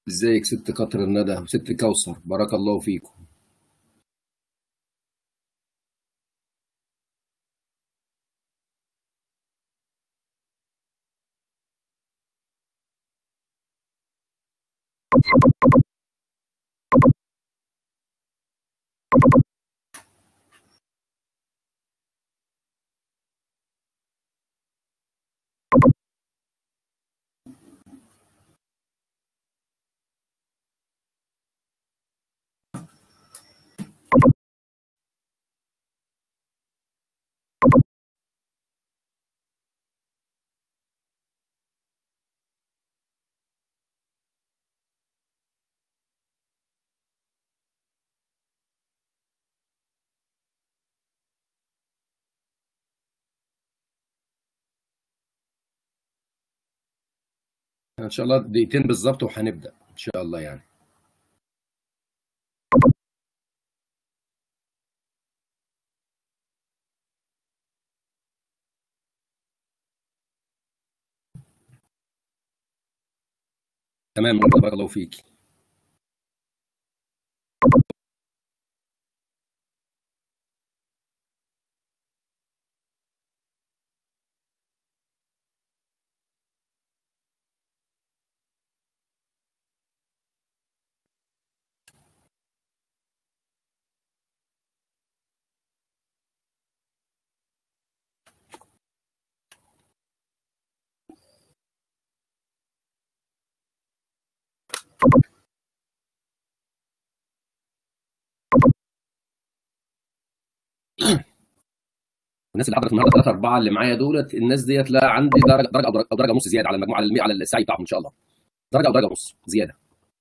ازيك ست قطر الندى وست كوثر بارك الله فيكم ان شاء الله دقيقتين بالظبط وهنبدا ان شاء الله يعني تمام بارك الله فيك الناس اللي حضرت النهارده ثلاثة أربعة اللي معايا دولت الناس ديت لا عندي درجة درجة أو درجة, أو درجة ونص زيادة على المجموع على المي... على السعي بتاعهم إن شاء الله درجة أو درجة ونص زيادة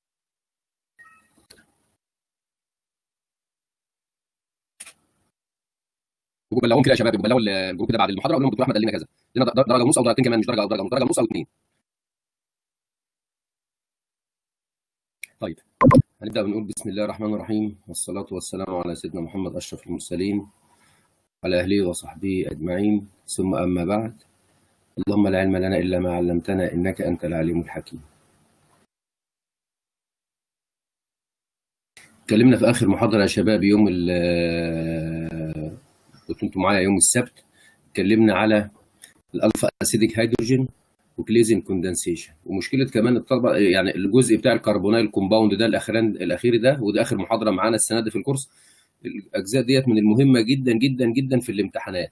بلغوهم كده يا شباب بلغوا الجروب كده بعد المحاضرة قول لهم دكتور أحمد قال لنا كذا لنا درجة ونص أو درجتين كمان مش درجة أو درجة ونص درجة ونص أو اثنين طيب هنبدأ بنقول بسم الله الرحمن الرحيم والصلاة والسلام على سيدنا محمد أشرف المرسلين على أهله وصحبه أجمعين ثم أما بعد اللهم لا علم لنا إلا ما علمتنا إنك أنت العليم الحكيم اتكلمنا في آخر محاضرة يا شباب يوم كنتوا انتوا معايا يوم السبت اتكلمنا على الألفا أسيديك هيدروجين وكليزن كوندنسيشن ومشكلة كمان الطلبة يعني الجزء بتاع الكربونايل كومباوند ده الأخران الأخير ده وده آخر محاضرة معانا السنة دي في الكورس الاجزاء ديت من المهمه جدا جدا جدا في الامتحانات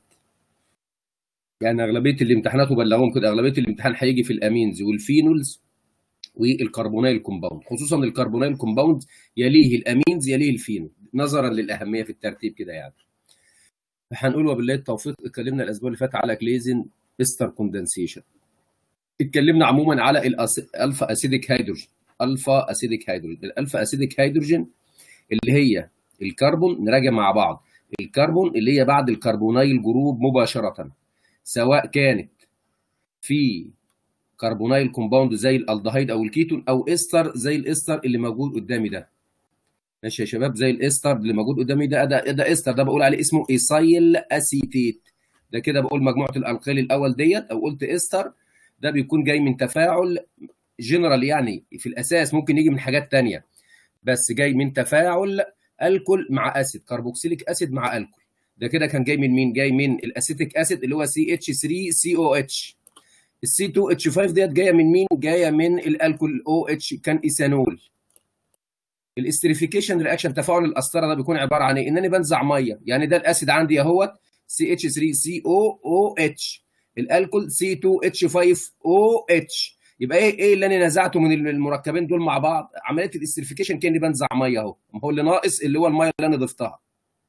يعني اغلبيه الامتحانات وبلغهم كده اغلبيه الامتحان هيجي في الامينز والفينولز والكربونايل كومباوند خصوصا الكربونايل كومباوند يليه الامينز يليه الفينول نظرا للاهميه في الترتيب كده يعني هنقول وبالله التوفيق اتكلمنا الاسبوع اللي فات على كليزن استر كوندنسيشن اتكلمنا عموما على الالفا اسيديك هيدروجين الفا اسيديك هيدروجين الالفا اسيديك هيدروجين اللي هي الكربون نراجع مع بعض الكربون اللي هي بعد الكربونايل جروب مباشرة سواء كانت في كربونايل كومباوند زي الالدهيد او الكيتون او استر زي الاستر اللي موجود قدامي ده ماشي يا شباب زي الاستر اللي موجود قدامي ده ده, ده استر ده بقول عليه اسمه ايسايل اسيتيت ده كده بقول مجموعه الالقيل الاول ديت او قلت استر ده بيكون جاي من تفاعل جنرال يعني في الاساس ممكن يجي من حاجات تانية بس جاي من تفاعل الكول مع اسيد كربوكسيليك اسيد مع الكول ده كده كان جاي من مين جاي من الاسيتيك اسيد اللي هو سي اتش 3 سي او اتش السي 2 اتش 5 ديت جايه من مين جايه من الالكول او اتش كان ايثانول الاستريفيكيشن رياكشن تفاعل القسطره ده بيكون عباره عن ايه انني بنزع ميه يعني ده الاسيد عندي اهوت سي اتش 3 سي او او اتش الالكول سي 2 اتش 5 او اتش يبقى ايه ايه اللي انا نزعته من المركبين دول مع بعض عمليه الاستريفيكيشن كاني بنزع ميه اهو هو اللي ناقص اللي هو الميه اللي انا ضفتها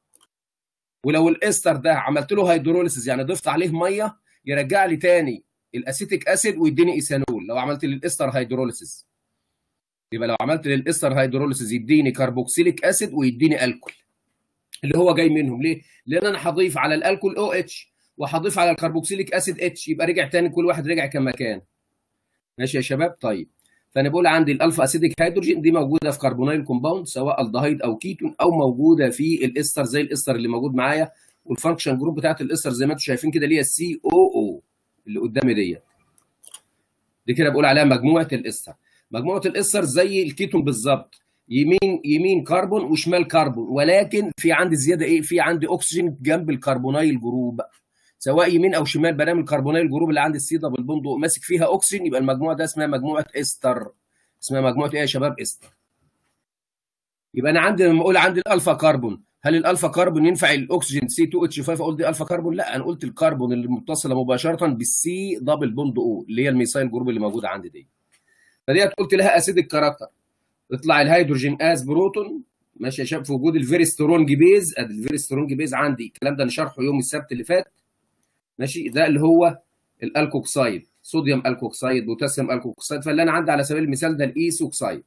ولو الاستر ده عملت له هيدروليسيس يعني ضفت عليه ميه يرجع لي تاني الاسيتيك اسيد ويديني ايثانول لو عملت للاستر هيدروليسيس يبقى لو عملت للاستر هيدروليسيس يديني كربوكسيليك اسيد ويديني الكول اللي هو جاي منهم ليه؟ لان انا هضيف على الالكول او اتش وهضيف على الكربوكسيليك اسيد اتش يبقى رجع تاني كل واحد رجع كما كان ماشي يا شباب طيب فانا بقول عندي الالفا اسيديك هيدروجين دي موجوده في كربونايل كومباوند سواء الدهيد او كيتون او موجوده في الاستر زي الاستر اللي موجود معايا والفانكشن جروب بتاعت الاستر زي ما انتم شايفين كده اللي هي السي او او اللي قدامي ديت دي كده بقول عليها مجموعه الاستر مجموعه الاستر زي الكيتون بالظبط يمين يمين كربون وشمال كربون ولكن في عندي زياده ايه في عندي اكسجين جنب الكربونايل جروب سواء يمين او شمال برام الكربونايل جروب اللي عند السي دبل بوند ماسك فيها اكسجين يبقى المجموعه ده اسمها مجموعه استر اسمها مجموعه ايه يا شباب استر يبقى انا عندي لما اقول عندي الالفا كربون هل الالفا كربون ينفع الاكسجين سي 2 اتش 5 اقول دي الفا كربون لا انا قلت الكربون اللي متصله مباشره بالسي دبل بوند او اللي هي الميثايل جروب اللي موجوده عندي دي فديت قلت لها اسيدك كاركتر يطلع الهيدروجين از بروتون ماشي يا شباب في وجود الفيري سترونج بيز ادي الفيري سترونج بيز عندي الكلام ده انا شرحه يوم السبت اللي فات ماشي ده اللي هو الالكوكسايد صوديوم الكوكسايد بوتاسيوم الكوكسايد فاللي انا عندي على سبيل المثال ده الايسوكسايد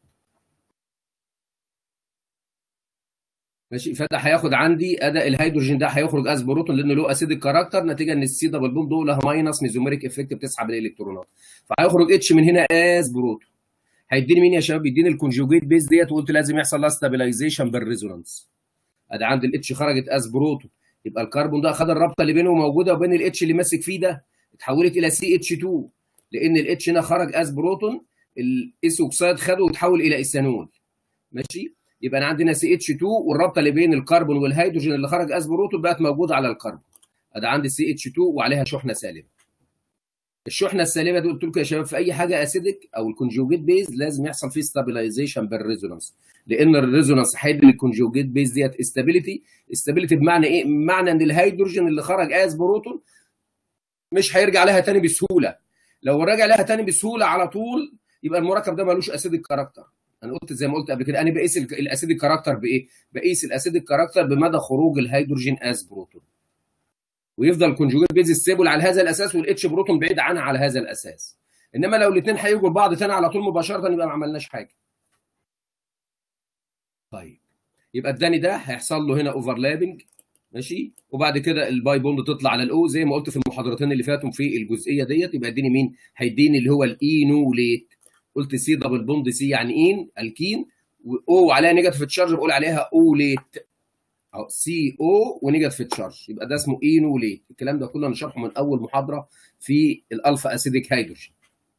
ماشي فده هياخد عندي اداء الهيدروجين ده هيخرج از بروتون لانه له اسيدك كاركتر نتيجه ان السي دبل بوند لها ماينس ميزوميريك افكت بتسحب الالكترونات فهيخرج اتش من هنا از بروتون هيديني مين يا شباب بيديني الكونجوجيت بيز ديت وقلت لازم يحصل لها ستابلايزيشن بالريزونانس ادي عند الاتش خرجت از بروتون يبقى الكربون ده خد الرابطه اللي بينه موجوده وبين الاتش اللي ماسك فيه ده اتحولت الى سي اتش 2 لان الاتش هنا خرج از بروتون الاس اوكسيد خده وتحول الى ايثانول ماشي يبقى انا عندنا سي اتش 2 والرابطه اللي بين الكربون والهيدروجين اللي خرج از بروتون بقت موجوده على الكربون ادي عندي سي اتش 2 وعليها شحنه سالبه الشحنه السالبه دي قلت لكم يا شباب في اي حاجه اسيدك او الكونجوجيت بيز لازم يحصل فيه ستابلايزيشن بالريزونانس لان الريزونانس هيدي للكونجوجيت بيز ديت استابيليتي استابيليتي بمعنى ايه؟ بمعنى ان الهيدروجين اللي خرج از بروتون مش هيرجع لها تاني بسهوله لو رجع لها تاني بسهوله على طول يبقى المركب ده ملوش اسيدك كاركتر انا قلت زي ما قلت قبل كده انا بقيس الاسيدك كاركتر بايه؟ بقيس الاسيدك كاركتر بمدى خروج الهيدروجين از بروتون ويفضل كونجوجيت بيز ستيبل على هذا الاساس والاتش بروتون بعيد عنها على هذا الاساس انما لو الاثنين هيجوا لبعض تاني على طول مباشره يبقى ما عملناش حاجه طيب يبقى الداني ده هيحصل له هنا اوفرلابنج ماشي وبعد كده الباي بوند تطلع على الاو زي ما قلت في المحاضرتين اللي فاتوا في الجزئيه ديت يبقى اديني مين هيديني اللي هو الاينوليت قلت سي دبل بوند سي يعني اين الكين واو عليها نيجاتيف تشارج بقول عليها اوليت اهو سي او ونيجاتيف تشارج يبقى ده اسمه اينوليت الكلام ده كله هنشرحه من اول محاضره في الالفا اسيديك هيدروجين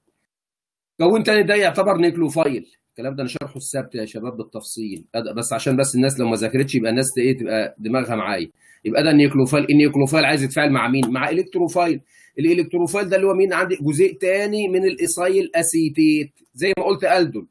كون تاني ده يعتبر نيكلوفايل الكلام ده انا شرحه السبت يا شباب بالتفصيل بس عشان بس الناس لو ما ذاكرتش يبقى الناس ايه تبقى دماغها معايا يبقى ده النيكلوفايل النيكلوفايل عايز يتفاعل مع مين مع الكتروفايل الالكتروفايل ده اللي هو مين عندي جزيء تاني من الايسايل اسيتيت زي ما قلت الدول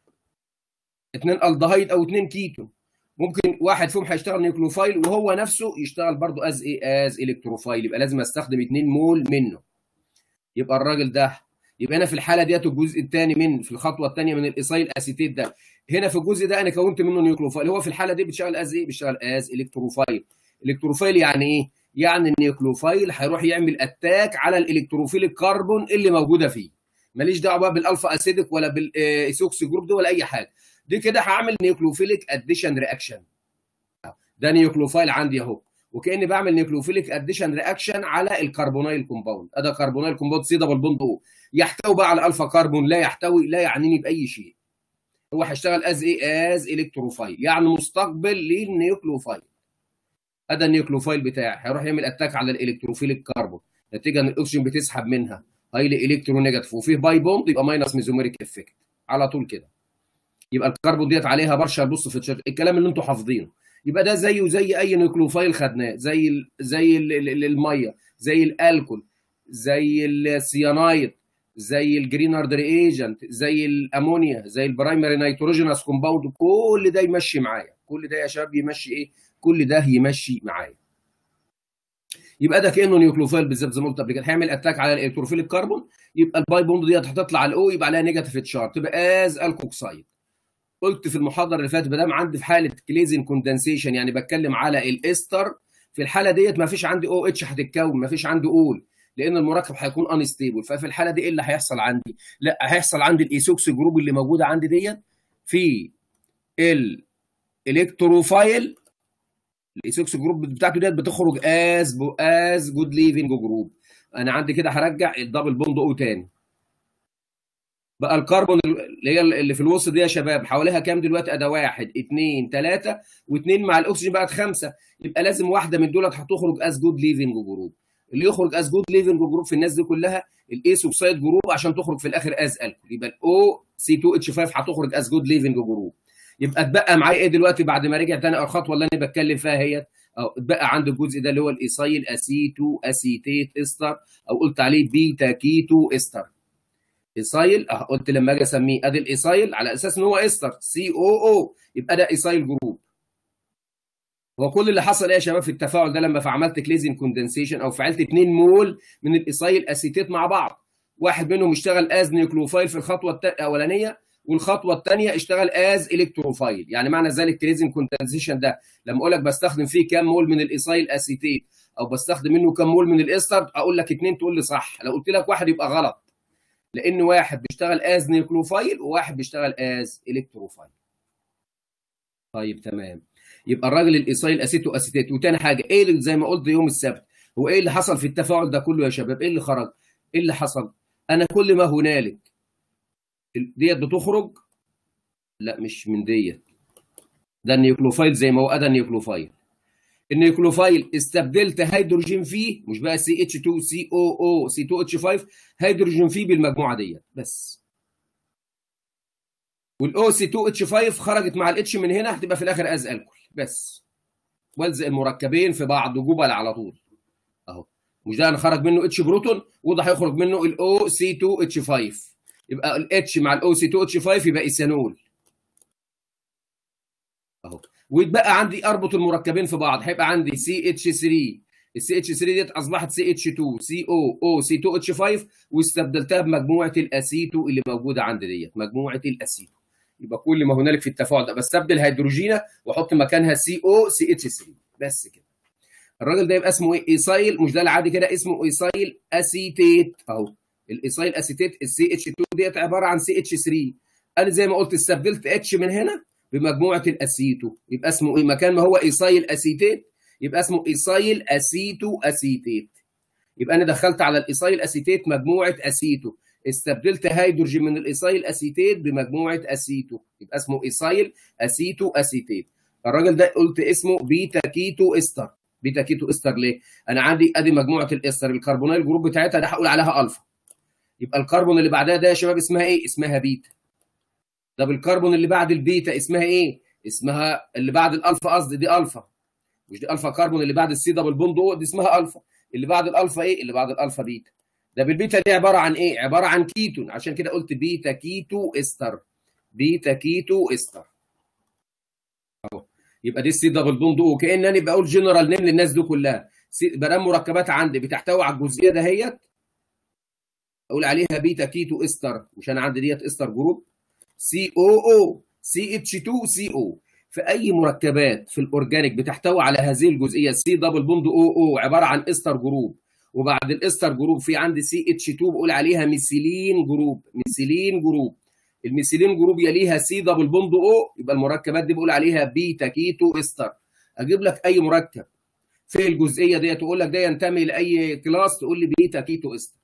اثنين الدهايد او اثنين كيتون ممكن واحد فيهم هيشتغل نيوكلوفايل وهو نفسه يشتغل برضه از ايه از الكتروفايل يبقى لازم استخدم 2 مول منه يبقى الراجل ده يبقى انا في الحاله ديت الجزء الثاني من في الخطوه الثانيه من الايسايل اسيتيت ده هنا في الجزء ده انا كونت منه نيوكلوفايل هو في الحاله دي بيشتغل از ايه بيشتغل از الكتروفايل الكتروفايل يعني ايه يعني النيوكلوفايل هيروح يعمل اتاك على الالكتروفيل الكربون اللي موجوده فيه ماليش دعوه بقى بالالفا اسيدك ولا بالايسوكسي جروب ده ولا اي حاجه دي كده هعمل نيوكلوفيليك اديشن رياكشن ده نيوكلوفايل عندي اهو وكاني بعمل نيوكلوفيليك اديشن رياكشن على الكربونايل كومباوند ادي كربونايل كومباوند سي دبل بوند او يحتوي بقى على الفا كربون لا يحتوي لا يعنيني باي شيء هو هيشتغل از ايه از الكتروفايل يعني مستقبل للنيوكلوفايل ادي النيوكلوفايل بتاعي هيروح يعمل اتاك على الالكتروفيل الكربون نتيجه ان الاكسجين بتسحب منها هايلي الكترونيجاتيف وفيه باي بوند يبقى ماينس ميزوميريك افكت على طول كده يبقى الكربون ديت عليها برشا بص في الشرط الكلام اللي انتم حافظينه يبقى ده زيه زي اي نيوكلوفايل خدناه زي ال زي ال ال الميه زي الالكول زي السيانايد زي الجرينارد ريجنت زي الامونيا زي البرايمري نيتروجينوس كومباوند كل ده يمشي معايا كل ده يا شباب يمشي ايه كل ده يمشي معايا يبقى ده كانه نيوكلوفايل بالظبط زي ما قلت قبل كده هيعمل اتاك على الالكتروفيل الكربون يبقى الباي بوند ديت هتطلع على الاو يبقى عليها نيجاتيف تشارج تبقى از الكوكسايد قلت في المحاضره اللي فاتت ما دام عندي في حاله كليزن كوندنسيشن يعني بتكلم على الاستر في الحاله ديت ما فيش عندي او اتش هتتكون ما فيش عندي اول لان المركب هيكون انستيبل ففي الحاله دي ايه اللي هيحصل عندي؟ لا هيحصل عندي الايسوكس جروب اللي موجوده عندي ديت في الالكتروفايل الايسوكس جروب بتاعته ديت بتخرج از از جود ليفنج جروب انا عندي كده هرجع الدبل بوند او تاني بقى الكربون اللي هي اللي في الوسط دي يا شباب حواليها كام دلوقتي اداه واحد اثنين ثلاثه واثنين مع الاكسجين بقت خمسه يبقى لازم واحده من دولت هتخرج از جود ليفنج جروب اللي يخرج از جود ليفنج جروب في الناس دي كلها الايس اوكسايد جروب عشان تخرج في الاخر از الكول يبقى الاو سي 2 اتش 5 هتخرج از جود ليفنج جروب يبقى اتبقى معايا ايه دلوقتي بعد ما رجع تاني الخطوه اللي انا بتكلم فيها هي او اتبقى عندي الجزء ده اللي هو الايسايل اسيتو اسيتيت استر او قلت عليه بيتا كيتو استر ايسايل اه قلت لما اجي اسميه ادي الايسايل على اساس ان هو استر سي او او يبقى ده ايسايل جروب هو كل اللي حصل ايه يا شباب في التفاعل ده لما عملت كليزن كوندنسيشن او فعلت 2 مول من الايسايل اسيتيت مع بعض واحد منهم اشتغل از نيوكلوفايل في الخطوه الاولانيه والخطوه الثانيه اشتغل از الكتروفايل يعني معنى ذلك كليزن كوندنسيشن ده لما اقول لك بستخدم فيه كام مول من الايسايل اسيتيت او بستخدم منه كام مول من الاستر اقول لك اثنين تقول لي صح لو قلت لك واحد يبقى غلط لان واحد بيشتغل از نيوكلوفايل وواحد بيشتغل از الكتروفايل طيب تمام يبقى الراجل الايسايل اسيتو اسيتيت وتاني حاجه ايه اللي زي ما قلت يوم السبت هو ايه اللي حصل في التفاعل ده كله يا شباب ايه اللي خرج ايه اللي حصل انا كل ما هنالك ديت بتخرج لا مش من ديت ده النيوكلوفايل زي ما هو ادى النيوكلوفايل النيوكلوفايل استبدلت هيدروجين فيه مش بقى سي اتش 2 سي او او سي 2 اتش 5 هيدروجين فيه بالمجموعه ديت بس والاو سي 2 اتش 5 خرجت مع الاتش من هنا هتبقى في الاخر از الكول بس والزق المركبين في بعض جبل على طول اهو مش ده انا خرج منه اتش بروتون وده هيخرج منه الاو سي 2 اتش 5 يبقى الاتش مع الاو سي 2 اتش 5 يبقى ايثانول اهو ويتبقى عندي اربط المركبين في بعض هيبقى عندي سي اتش 3 السي اتش 3 ديت اصبحت سي اتش 2 سي او او سي 2 اتش 5 واستبدلتها بمجموعه الاسيتو اللي موجوده عندي ديت مجموعه الاسيتو يبقى كل ما هنالك في التفاعل ده بستبدل هيدروجينه واحط مكانها سي او سي اتش 3 بس كده الراجل ده يبقى اسمه ايه ايسايل مش ده العادي كده اسمه ايسايل اسيتيت اهو الايسايل اسيتيت السي اتش 2 ديت عباره عن سي اتش 3 انا زي ما قلت استبدلت اتش من هنا بمجموعه الاسيتو يبقى اسمه ايه مكان ما هو ايسايل اسيتيت يبقى اسمه ايسايل اسيتو اسيتيت يبقى انا دخلت على الايسايل اسيتيت مجموعه اسيتو استبدلت هيدروجين من الايسايل اسيتيت بمجموعه اسيتو يبقى اسمه ايسايل اسيتو اسيتيت الراجل ده قلت اسمه بيتا كيتو استر بيتا كيتو استر ليه انا عندي ادي مجموعه الاستر الكربونيل جروب بتاعتها ده هقول عليها الفا يبقى الكربون اللي بعدها ده يا شباب اسمها ايه اسمها بيتا طب الكربون اللي بعد البيتا اسمها ايه اسمها اللي بعد الالفا قصدي دي الفا مش دي الفا كربون اللي بعد السي دبل بوند او دي اسمها الفا اللي بعد الالفا ايه اللي بعد الالفا بيتا ده بالبيتا دي عباره عن ايه عباره عن كيتون عشان كده قلت بيتا كيتو استر بيتا كيتو استر اهو يبقى دي السي دبل بوند او كانني بقول جنرال نيم للناس دي كلها بدل مركبات عندي بتحتوي على الجزئيه دهيت اقول عليها بيتا كيتو استر مش انا عندي ديت استر جروب سي او او سي اتش 2 سي او في اي مركبات في الاورجانيك بتحتوي على هذه الجزئيه سي دبل بوند او او عباره عن استر جروب وبعد الاستر جروب في عندي سي اتش 2 بقول عليها ميثيلين جروب ميثيلين جروب الميثيلين جروب يليها سي دبل بوند او يبقى المركبات دي بقول عليها بيتا كيتو استر اجيب لك اي مركب في الجزئيه دي تقول لك ده ينتمي لاي كلاس تقول لي بيتا كيتو استر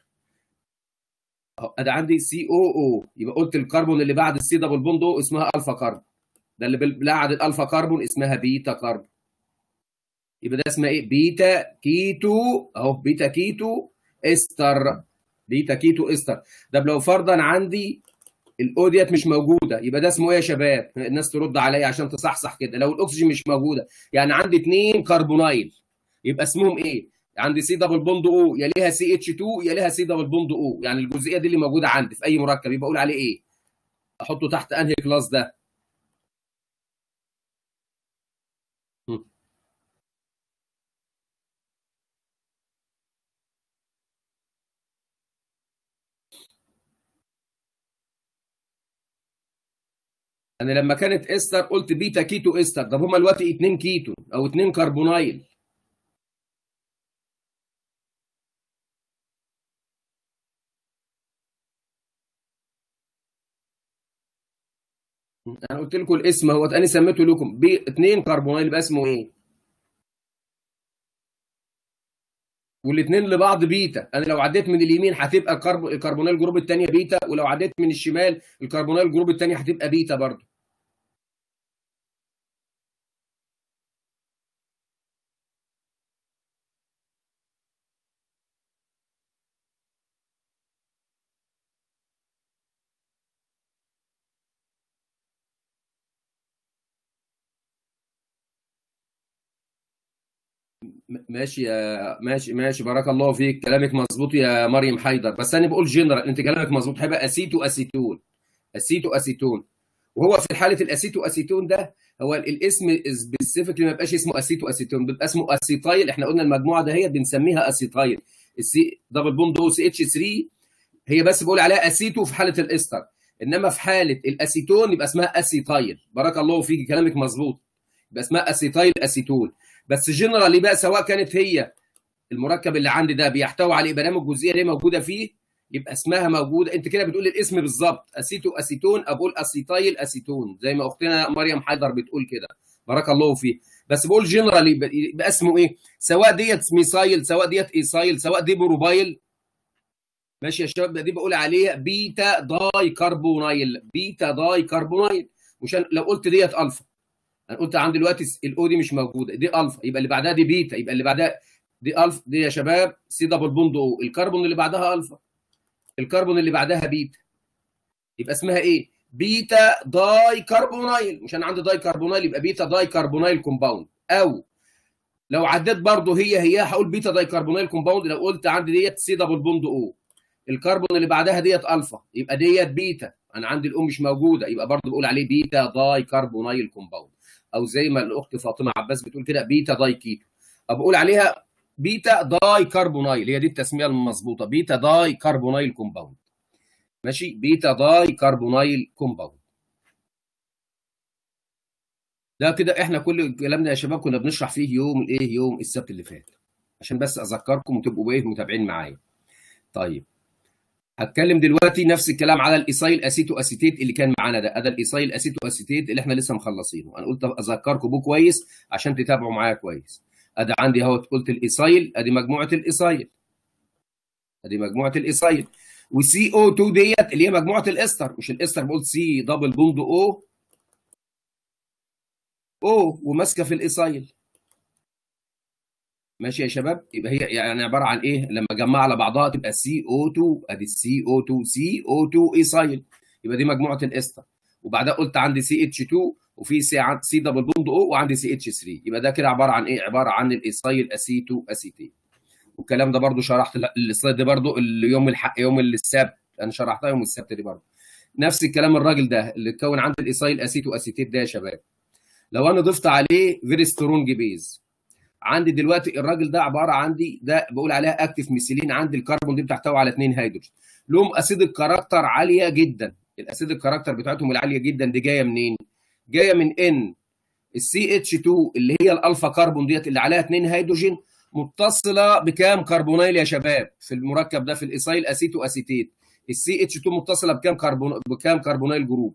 ادي عندي سي او او يبقى قلت الكربون اللي بعد السي دبل بوند او اسمها الفا كربون ده اللي بعد الالفا كربون اسمها بيتا كربون يبقى ده اسمها ايه بيتا كيتو اهو بيتا كيتو استر بيتا كيتو استر ده لو فرضا عندي الاو ديت مش موجوده يبقى ده اسمه ايه يا شباب الناس ترد عليا عشان تصحصح كده لو الاكسجين مش موجوده يعني عندي اثنين كربونايل يبقى اسمهم ايه عندي سي دبل بوند او يليها سي اتش 2 يليها سي دبل بوند او يعني الجزئيه دي اللي موجوده عندي في اي مركب يبقى اقول عليه ايه احطه تحت انهي كلاس ده انا لما كانت استر قلت بيتا كيتو استر طب هما دلوقتي اتنين كيتو او اتنين كربونايل انا قلت لكم الاسم اهوت انا سميته لكم بي اتنين كربونايل يبقى اسمه ايه والاثنين لبعض بيتا انا لو عديت من اليمين هتبقى الكربونيل جروب الثانيه بيتا ولو عديت من الشمال الكربونيل جروب الثانيه هتبقى بيتا برضه ماشي يا ماشي ماشي بارك الله فيك كلامك مظبوط يا مريم حيدر بس انا بقول جنرال انت كلامك مظبوط هيبقى اسيتو اسيتون اسيتو اسيتون وهو في حاله الاسيتو اسيتون ده هو الاسم سبيسيفيك ما يبقاش اسمه اسيتو اسيتون بيبقى اسمه اسيتايل احنا قلنا المجموعه ده هي بنسميها اسيتايل السي دبل بوند او سي اتش 3 هي بس بقول عليها اسيتو في حاله الاستر انما في حاله الاسيتون يبقى اسمها اسيتايل بارك الله فيك كلامك مظبوط يبقى اسمها اسيتايل اسيتون بس جنرالي بقى سواء كانت هي المركب اللي عندي ده بيحتوي على الابرام الجزئيه اللي موجوده فيه يبقى اسمها موجوده انت كده بتقول الاسم بالظبط اسيتو اسيتون اقول اسيتايل اسيتون زي ما اختنا مريم حيدر بتقول كده بارك الله فيه بس بقول جنرالي يبقى اسمه ايه سواء ديت ميسايل سواء ديت ايسايل سواء دي بروبايل ماشي يا شباب دي بقول عليها بيتا داي كربونايل بيتا داي كربونايل مش لو قلت ديت الفا انا قلت عندي دلوقتي الاو دي مش موجوده دي الفا يبقى اللي بعدها دي بيتا يبقى اللي بعدها دي الفا دي يا شباب سي دبل بوند او الكربون اللي بعدها الفا الكربون اللي بعدها بيتا يبقى اسمها ايه بيتا داي كربونايل مش انا عندي داي كربونايل يبقى بيتا داي كربونايل كومباوند او لو عديت برضه هي هي هقول بيتا داي كربونايل كومباوند لو قلت عندي ديت سي دبل بوند او الكربون اللي بعدها ديت الفا يبقى ديت بيتا انا عندي الام مش موجوده يبقى برضه بقول عليه بيتا داي كربونايل كومباوند او زي ما الاخت فاطمه عباس بتقول كده بيتا داي كيتو بقول عليها بيتا داي كربونايل هي دي التسميه المظبوطه بيتا داي كربونايل كومباوند ماشي بيتا داي كربونايل كومباوند ده كده احنا كل كلامنا يا شباب كنا بنشرح فيه يوم الايه يوم السبت اللي فات عشان بس اذكركم وتبقوا ايه متابعين معايا طيب هتكلم دلوقتي نفس الكلام على الايسايل اسيتو اسيتيت اللي كان معانا ده ده الايسايل اسيتو اسيتيت اللي احنا لسه مخلصينه انا قلت اذكركم بيه كويس عشان تتابعوا معايا كويس ادي عندي اهو قلت الايسايل ادي مجموعه الايسايل ادي مجموعه الايسايل وسي او 2 ديت اللي هي مجموعه الاستر مش الاستر بقول سي دبل بوند او او وماسكه في الايسايل ماشي يا شباب يبقى هي يعني عباره عن ايه لما اجمعها على بعضها تبقى سي او 2 ادي السي او 2 سي او 2 ايسايل يبقى دي مجموعه الاستر وبعدها قلت عندي سي اتش 2 وفي سي سي دبل بوند او وعندي سي اتش 3 يبقى ده كده عباره عن ايه عباره عن الايسايل اسيتو اسيتين والكلام ده برضو شرحت السلايد دي برضو اليوم الحق يوم السبت انا شرحتها يوم السبت دي برضو نفس الكلام الراجل ده اللي اتكون عندي الايسايل اسيتو اسيتيت ده يا شباب لو انا ضفت عليه فيري سترونج بيز عندي دلوقتي الراجل ده عباره عندي ده بقول عليها اكتف ميثيلين عندي الكربون دي بتحتوي على اثنين هيدروجين لهم اسيد الكاركتر عاليه جدا الاسيد الكاركتر بتاعتهم العاليه جدا دي جايه منين؟ جايه من ان السي اتش 2 اللي هي الالفا كربون ديت اللي عليها اثنين هيدروجين متصله بكام كربونيل يا شباب في المركب ده في الايسايل اسيتو اسيتيت السي اتش 2 متصله بكام كربون بكام كربونيل جروب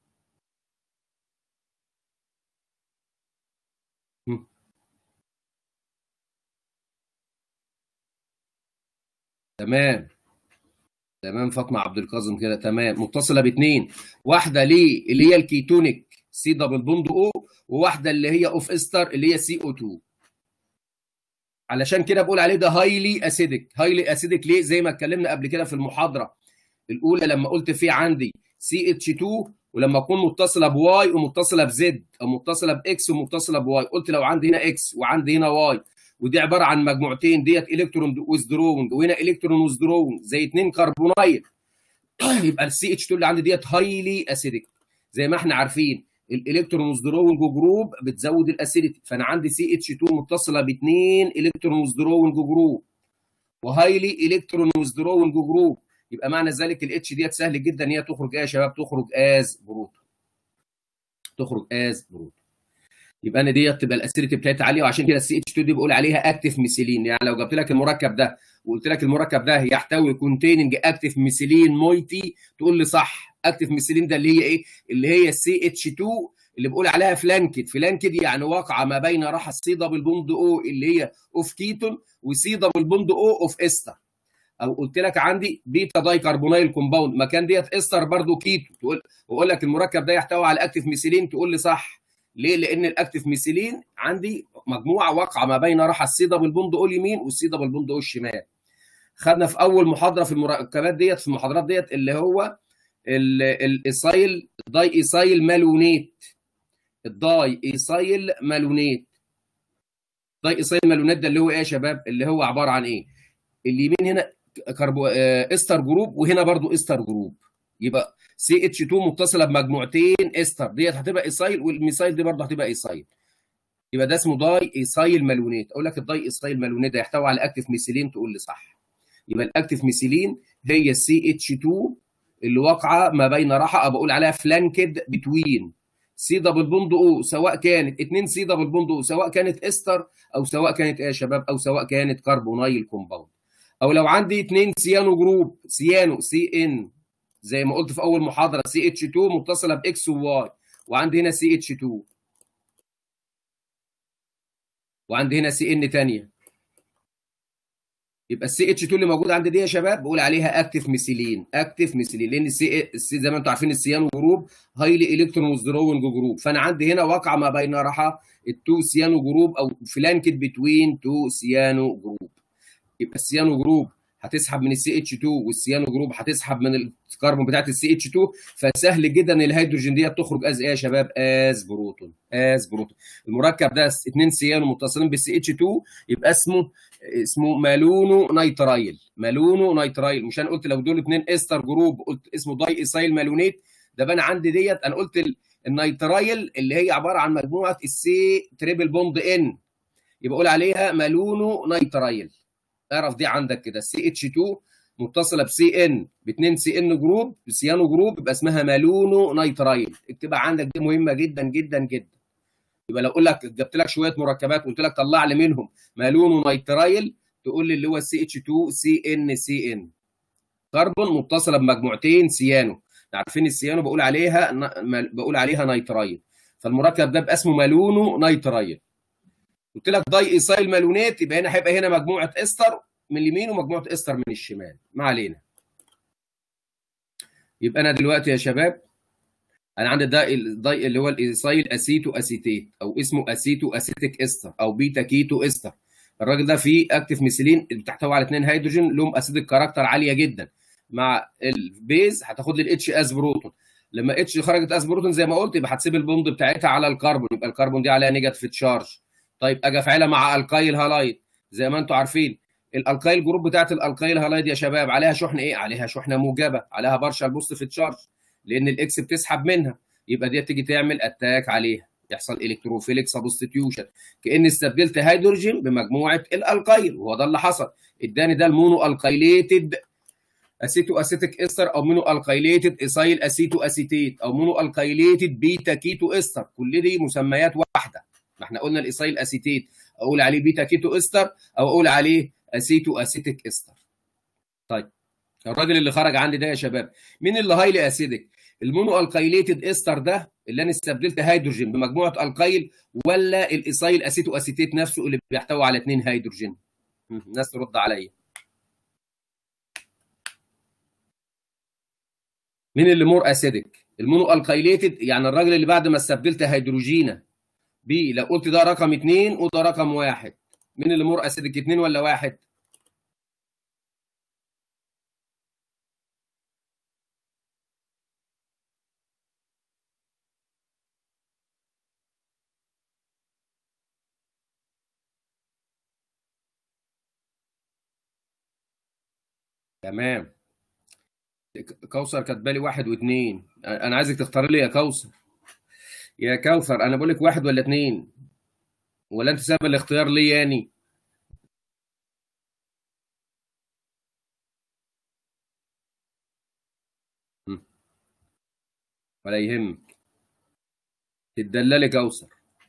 تمام تمام فاطمه عبد القاسم كده تمام متصله باثنين واحده ليه اللي هي الكيتونيك سي دبل بوند او وواحده اللي هي اوف استر اللي هي سي او 2 علشان كده بقول عليه ده هايلي اسيدك هايلي اسيدك ليه زي ما اتكلمنا قبل كده في المحاضره الاولى لما قلت في عندي سي اتش 2 ولما اكون متصله بواي ومتصله بزد او متصله باكس ومتصله بواي قلت لو عندي هنا اكس وعندي هنا واي ودي عباره عن مجموعتين ديت الكترون ويزدروينج وهنا الكترون ويزدروينج زي اثنين كربونايل يبقى السي اتش 2 اللي عندي ديت هايلي اسيدك زي ما احنا عارفين الالكترون ويزدروينج جروب بتزود الاسيديتي فانا عندي سي اتش 2 متصله باثنين الكترون ويزدروينج جروب وهايلي الكترون ويزدروينج جروب يبقى معنى ذلك الاتش ديت سهل جدا ان هي تخرج ايه يا شباب تخرج از بروتون تخرج از بروتون يبقى انا ديت تبقى الاسيديتي بتاعتها عاليه وعشان كده السي اتش 2 دي بقول عليها اكتف ميثيلين يعني لو جبت لك المركب ده وقلت لك المركب ده يحتوي كونتيننج اكتف ميثيلين مويتي تقول لي صح اكتف ميثيلين ده اللي هي ايه اللي هي السي اتش 2 اللي بقول عليها فلانكد فلانكد يعني واقعه ما بين راحه السي دبل بوند او اللي هي اوف كيتون وسي دبل بوند او اوف استر او قلت لك عندي بيتا داي كربونايل كومباوند مكان ديت استر برضو كيتو تقول واقول لك المركب ده يحتوي على اكتف ميثيلين تقول لي صح ليه؟ لان الاكتف ميثيلين عندي مجموعه واقعه ما بين راحه السي دبل بوند او اليمين والسي دبل بوند او الشمال. خدنا في اول محاضره في المركبات ديت في المحاضرات ديت اللي هو الايسايل داي ايسايل مالونيت الداي ايسايل مالونيت داي ايسايل مالونات ده اللي هو ايه يا شباب اللي هو عباره عن ايه اليمين هنا كربو آه، استر جروب وهنا برضو استر جروب يبقى سي اتش 2 متصله بمجموعتين استر ديت هتبقى ايسايل والميسايل دي برضو هتبقى ايسايل يبقى ده اسمه داي ايسايل مالونات اقول لك الداي ايسايل مالونات ده يحتوي على اكتف ميثيلين تقول لي صح يبقى الاكتف ميثيلين هي السي اتش 2 اللي واقعه ما بين راحه بقول عليها فلانكد بتوين سي دبل بوند او سواء كانت 2 سي دبل بوند او سواء كانت استر او سواء كانت ايه يا شباب او سواء كانت كربونايل كومباوند او لو عندي 2 سيانو جروب سيانو سي ان زي ما قلت في اول محاضره سي اتش 2 متصله باكس وواي وعندي هنا سي اتش 2 وعندي هنا سي ان ثانيه يبقى السي اتش 2 اللي موجود عندي دي يا شباب بقول عليها اكتف ميثيلين اكتف ميثيلين لان السي السي زي ما انتم عارفين السيانو جروب هايلي الكترون وذروينج جروب فانا عندي هنا واقعه ما بين راحه التو سيانو جروب او فلانكد بتوين تو سيانو جروب يبقى السيانو جروب هتسحب من السي اتش 2 والسيانو جروب هتسحب من الكربون بتاعت السي اتش 2 فسهل جدا ان الهيدروجين ديت تخرج از ايه يا شباب از بروتون از بروتون المركب ده اثنين سيانو متصلين بالسي اتش 2 يبقى اسمه اسمه مالونو نيترايل مالونو نيترايل مش انا قلت لو دول اثنين استر جروب قلت اسمه داي ايسايل مالونيت ده بقى انا عندي ديت انا قلت ال- النيترايل اللي هي عباره عن مجموعه السي تريبل بوند ان يبقى اقول عليها مالونو نيترايل اعرف دي عندك كده السي اتش 2 متصله بسي ان باثنين سي ان جروب سيانو جروب يبقى اسمها مالونو نيترايل اكتبها عندك دي مهمه جدا جدا جدا يبقى لو اقول لك جبت لك شويه مركبات قلت لك طلع لي منهم مالونو نيترايل تقول لي اللي هو السي اتش 2 سي ان سي ان كربون متصله بمجموعتين سيانو عارفين السيانو بقول عليها ن- بقول عليها نيترايل فالمركب ده بقى اسمه مالونو نيترايل قلت لك داي ايسايل مالونات يبقى هنا هيبقى هنا مجموعه استر من اليمين ومجموعه استر من الشمال ما علينا يبقى انا دلوقتي يا شباب انا عندي ده الداي اللي هو الايسايل اسيتو اسيتيت او اسمه اسيتو اسيتيك استر او بيتا كيتو استر الراجل ده فيه اكتف ميثيلين بتحتوي على اثنين هيدروجين لهم اسيدك كاركتر عاليه جدا مع البيز هتاخد لي الاتش اس بروتون لما اتش خرجت اس بروتون زي ما قلت يبقى هتسيب البوند بتاعتها على الكربون يبقى الكربون دي عليها نيجاتيف تشارج طيب اجي افعلها مع الكايل هالايد زي ما انتم عارفين الالكايل جروب بتاعت الالكايل هالايد يا شباب عليها شحنه ايه عليها شحنه موجبه عليها بارشال بوزيتيف تشارج لان الاكس بتسحب منها يبقى دي تيجي تعمل اتاك عليها يحصل الكتروفيليك سبستيتيوشن كان استبدلت هيدروجين بمجموعه الالكايل وهو ده اللي حصل اداني ده المونو الكايليتد اسيتو اسيتيك استر او مونو الكايليتد ايسايل اسيتو اسيتيت او مونو الكايليتد بيتا كيتو استر كل دي مسميات واحده ما احنا قلنا الايسايل اسيتيت اقول عليه بيتا كيتو استر او اقول عليه اسيتو اسيتيك استر طيب الراجل اللي خرج عندي ده يا شباب مين اللي هايلي اسيدك المونو الكايليتد استر ده اللي انا استبدلت هيدروجين بمجموعه الكايل ولا الايسايل اسيتو اسيتيت نفسه اللي بيحتوي على اثنين هيدروجين الناس ترد عليا مين اللي مور اسيدك المونو الكايليتد يعني الراجل اللي بعد ما استبدلت هيدروجينه بي لو قلت ده رقم اثنين وده رقم واحد مين اللي مور اسيدك اثنين ولا واحد تمام كوثر كاتبه لي واحد واثنين انا عايزك تختار لي يا كوثر يا كوثر انا بقول لك واحد ولا اثنين ولا انت ساب الاختيار لي يعني م. ولا يهمك تدللي كوثر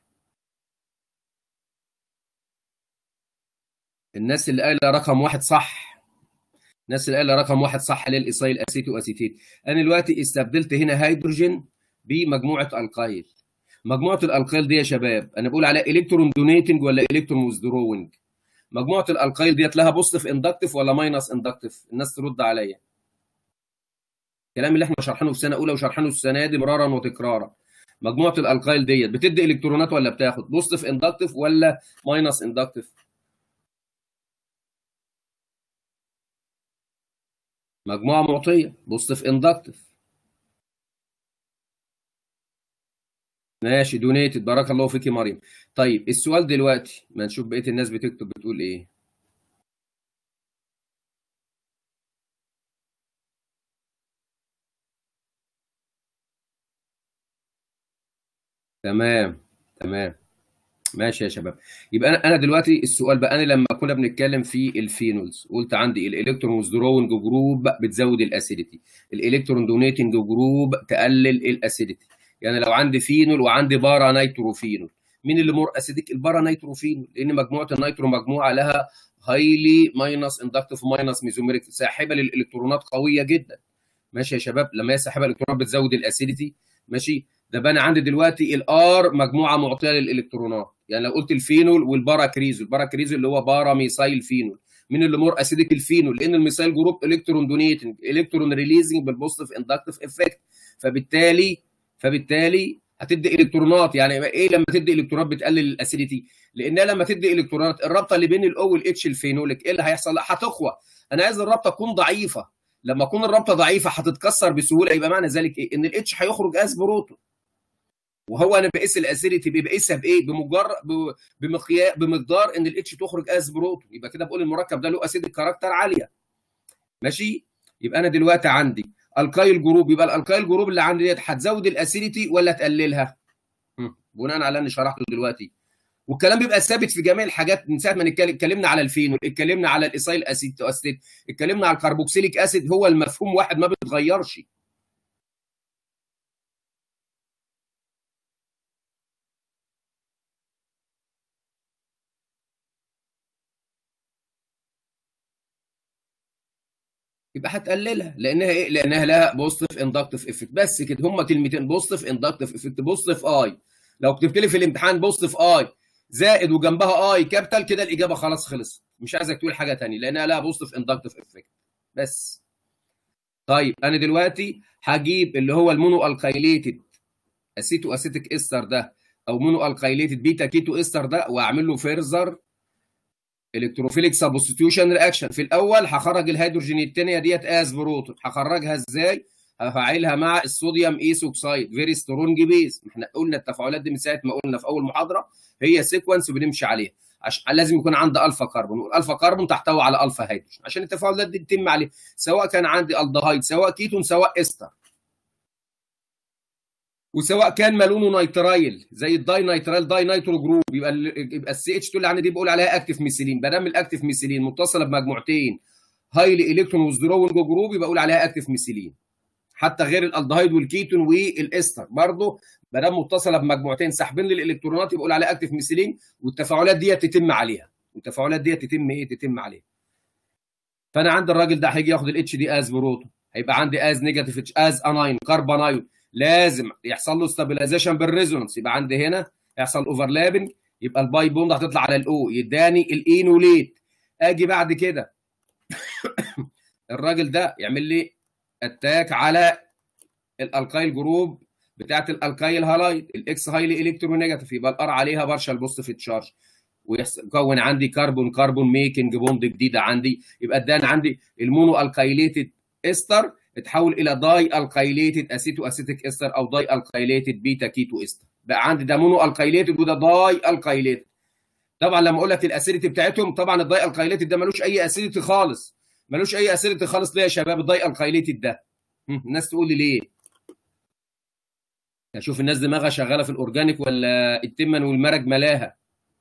الناس اللي قايله رقم واحد صح الناس اللي قايله رقم واحد صح للايسايل اسيتو اسيتيت انا دلوقتي استبدلت هنا هيدروجين بمجموعه القايل مجموعه الالقايل دي يا شباب انا بقول عليها الكترون دونيتنج ولا الكترون ويزدروينج مجموعه الالقايل ديت لها بوزيتيف اندكتيف ولا ماينس اندكتيف الناس ترد عليا الكلام اللي احنا شارحينه في سنه اولى وشارحينه السنه دي مرارا وتكرارا مجموعه الالقايل ديت بتدي الكترونات ولا بتاخد بوزيتيف اندكتيف ولا ماينس اندكتيف مجموعه معطيه بوزيتيف اندكتيف ماشي دونيتد بارك الله فيك يا مريم طيب السؤال دلوقتي ما نشوف بقيه الناس بتكتب بتقول ايه تمام تمام ماشي يا شباب يبقى انا انا دلوقتي السؤال بقى انا لما كنا بنتكلم في الفينولز قلت عندي الالكترون ويزدروينج جروب بتزود الاسيديتي الالكترون دونيتنج جروب تقلل الاسيديتي يعني لو عندي فينول وعندي بارا نيتروفينول مين اللي مور اسيديك البارا نيتروفينول لان مجموعه النيترو مجموعه لها هايلي ماينس اندكتيف ماينس ميزوميريك ساحبه للالكترونات قويه جدا ماشي يا شباب لما هي ساحبه الالكترونات بتزود الاسيديتي ماشي ده بقى انا عندي دلوقتي الار مجموعه معطيه للالكترونات يعني لو قلت الفينول والباراكريزو الباراكريزو اللي هو بارا ميثايل فينول مين اللي مور اسيديك الفينول لان الميثايل جروب الكترون دونيتنج الكترون ريليزنج بالبوزيتيف اندكتيف افكت فبالتالي فبالتالي هتدي الكترونات يعني ايه لما تدي الكترونات بتقلل الاسيديتي لانها لما تدي الكترونات الرابطه اللي بين الاو والاتش الفينوليك ايه اللي هيحصل لا هتقوى انا عايز الرابطه تكون ضعيفه لما تكون الرابطه ضعيفه هتتكسر بسهوله يبقى معنى ذلك ايه ان الاتش هيخرج از بروتون وهو انا بقيس الاسيديتي بقيسها بايه بمجرد بمقياس بمقدار ان الاتش تخرج از بروتون يبقى كده بقول المركب ده له اسيدك كاركتر عاليه ماشي يبقى انا دلوقتي عندي الكايل جروب يبقى الالكايل جروب اللي عندي ديت هتزود الاسيديتي ولا تقللها بناء على اللي شرحته دلوقتي والكلام بيبقى ثابت في جميع الحاجات من ساعه ما اتكلمنا على الفينول اتكلمنا على الايسايل اسيد اسيد اتكلمنا على الكربوكسيليك اسيد هو المفهوم واحد ما بيتغيرش يبقى هتقللها لانها ايه؟ لانها لها بوزيتيف اندكتيف افكت بس كده هم كلمتين بوزيتيف اندكتيف افكت بوزيتيف اي لو كتبت لي في الامتحان بوزيتيف اي زائد وجنبها اي كابيتال كده الاجابه خلاص خلصت مش عايزك تقول حاجه ثانيه لانها لها بوزيتيف اندكتيف افكت بس طيب انا دلوقتي هجيب اللي هو المونو الكايليتد اسيتو اسيتيك استر ده او مونو الكايليتد بيتا كيتو استر ده واعمل له فيرزر الكتروفيليك سبستيوشن رياكشن في الاول هخرج الهيدروجين الثانيه ديت از بروتون هخرجها ازاي هفعلها مع الصوديوم ايسوكسايد فيري سترونج بيز احنا قلنا التفاعلات دي من ساعه ما قلنا في اول محاضره هي سيكونس بنمشي عليها عشان لازم يكون عندي الفا كربون والالفا كربون تحتوي على الفا هيدروجين عشان التفاعلات دي تتم عليه سواء كان عندي الدهايد سواء كيتون سواء استر وسواء كان مالونه نيترايل زي الداي نيترايل داي نيترو جروب يبقى ال يبقى السي اتش 2 اللي عندي دي بقول عليها اكتف ميثيلين ما دام الاكتف ميثيلين متصله بمجموعتين هايلي الكترون وذرونج جروب يبقى اقول عليها اكتف ميثيلين حتى غير الالدهايد والكيتون والاستر برضه ما دام متصله بمجموعتين ساحبين للالكترونات يبقى اقول عليها اكتف ميثيلين والتفاعلات دي تتم عليها والتفاعلات دي تتم ايه تتم عليها فانا عند الراجل ده هيجي ياخد الاتش دي از بروتون هيبقى عندي از نيجاتيف اتش از اناين كربونايون لازم يحصل له ستابيلايزيشن بالريزونانس يبقى عندي هنا يحصل اوفرلابنج يبقى الباي بوند هتطلع على الاو يداني الاينوليت اجي بعد كده الراجل ده يعمل لي اتاك على الالكايل جروب بتاعت الالكايل هالايد الاكس هايلي الكترونيجاتيف يبقى الار عليها بارشال بوزيتيف تشارج ويكون عندي كربون كربون ميكنج بوند جديده عندي يبقى اداني عندي المونو الكايليتد استر اتحول الى داي الكايليتد اسيتو اسيتيك استر او داي الكايليتد بيتا كيتو استر بقى عندي ده مونو الكايليتد وده داي الكايليتد طبعا لما اقول لك الاسيديتي بتاعتهم طبعا الداي الكايليتد ده ملوش اي اسيديتي خالص ملوش اي اسيديتي خالص ليه يا شباب الداي الكايليتد ده الناس تقول لي ليه اشوف الناس دماغها شغاله في الاورجانيك ولا التمن والمرج ملاها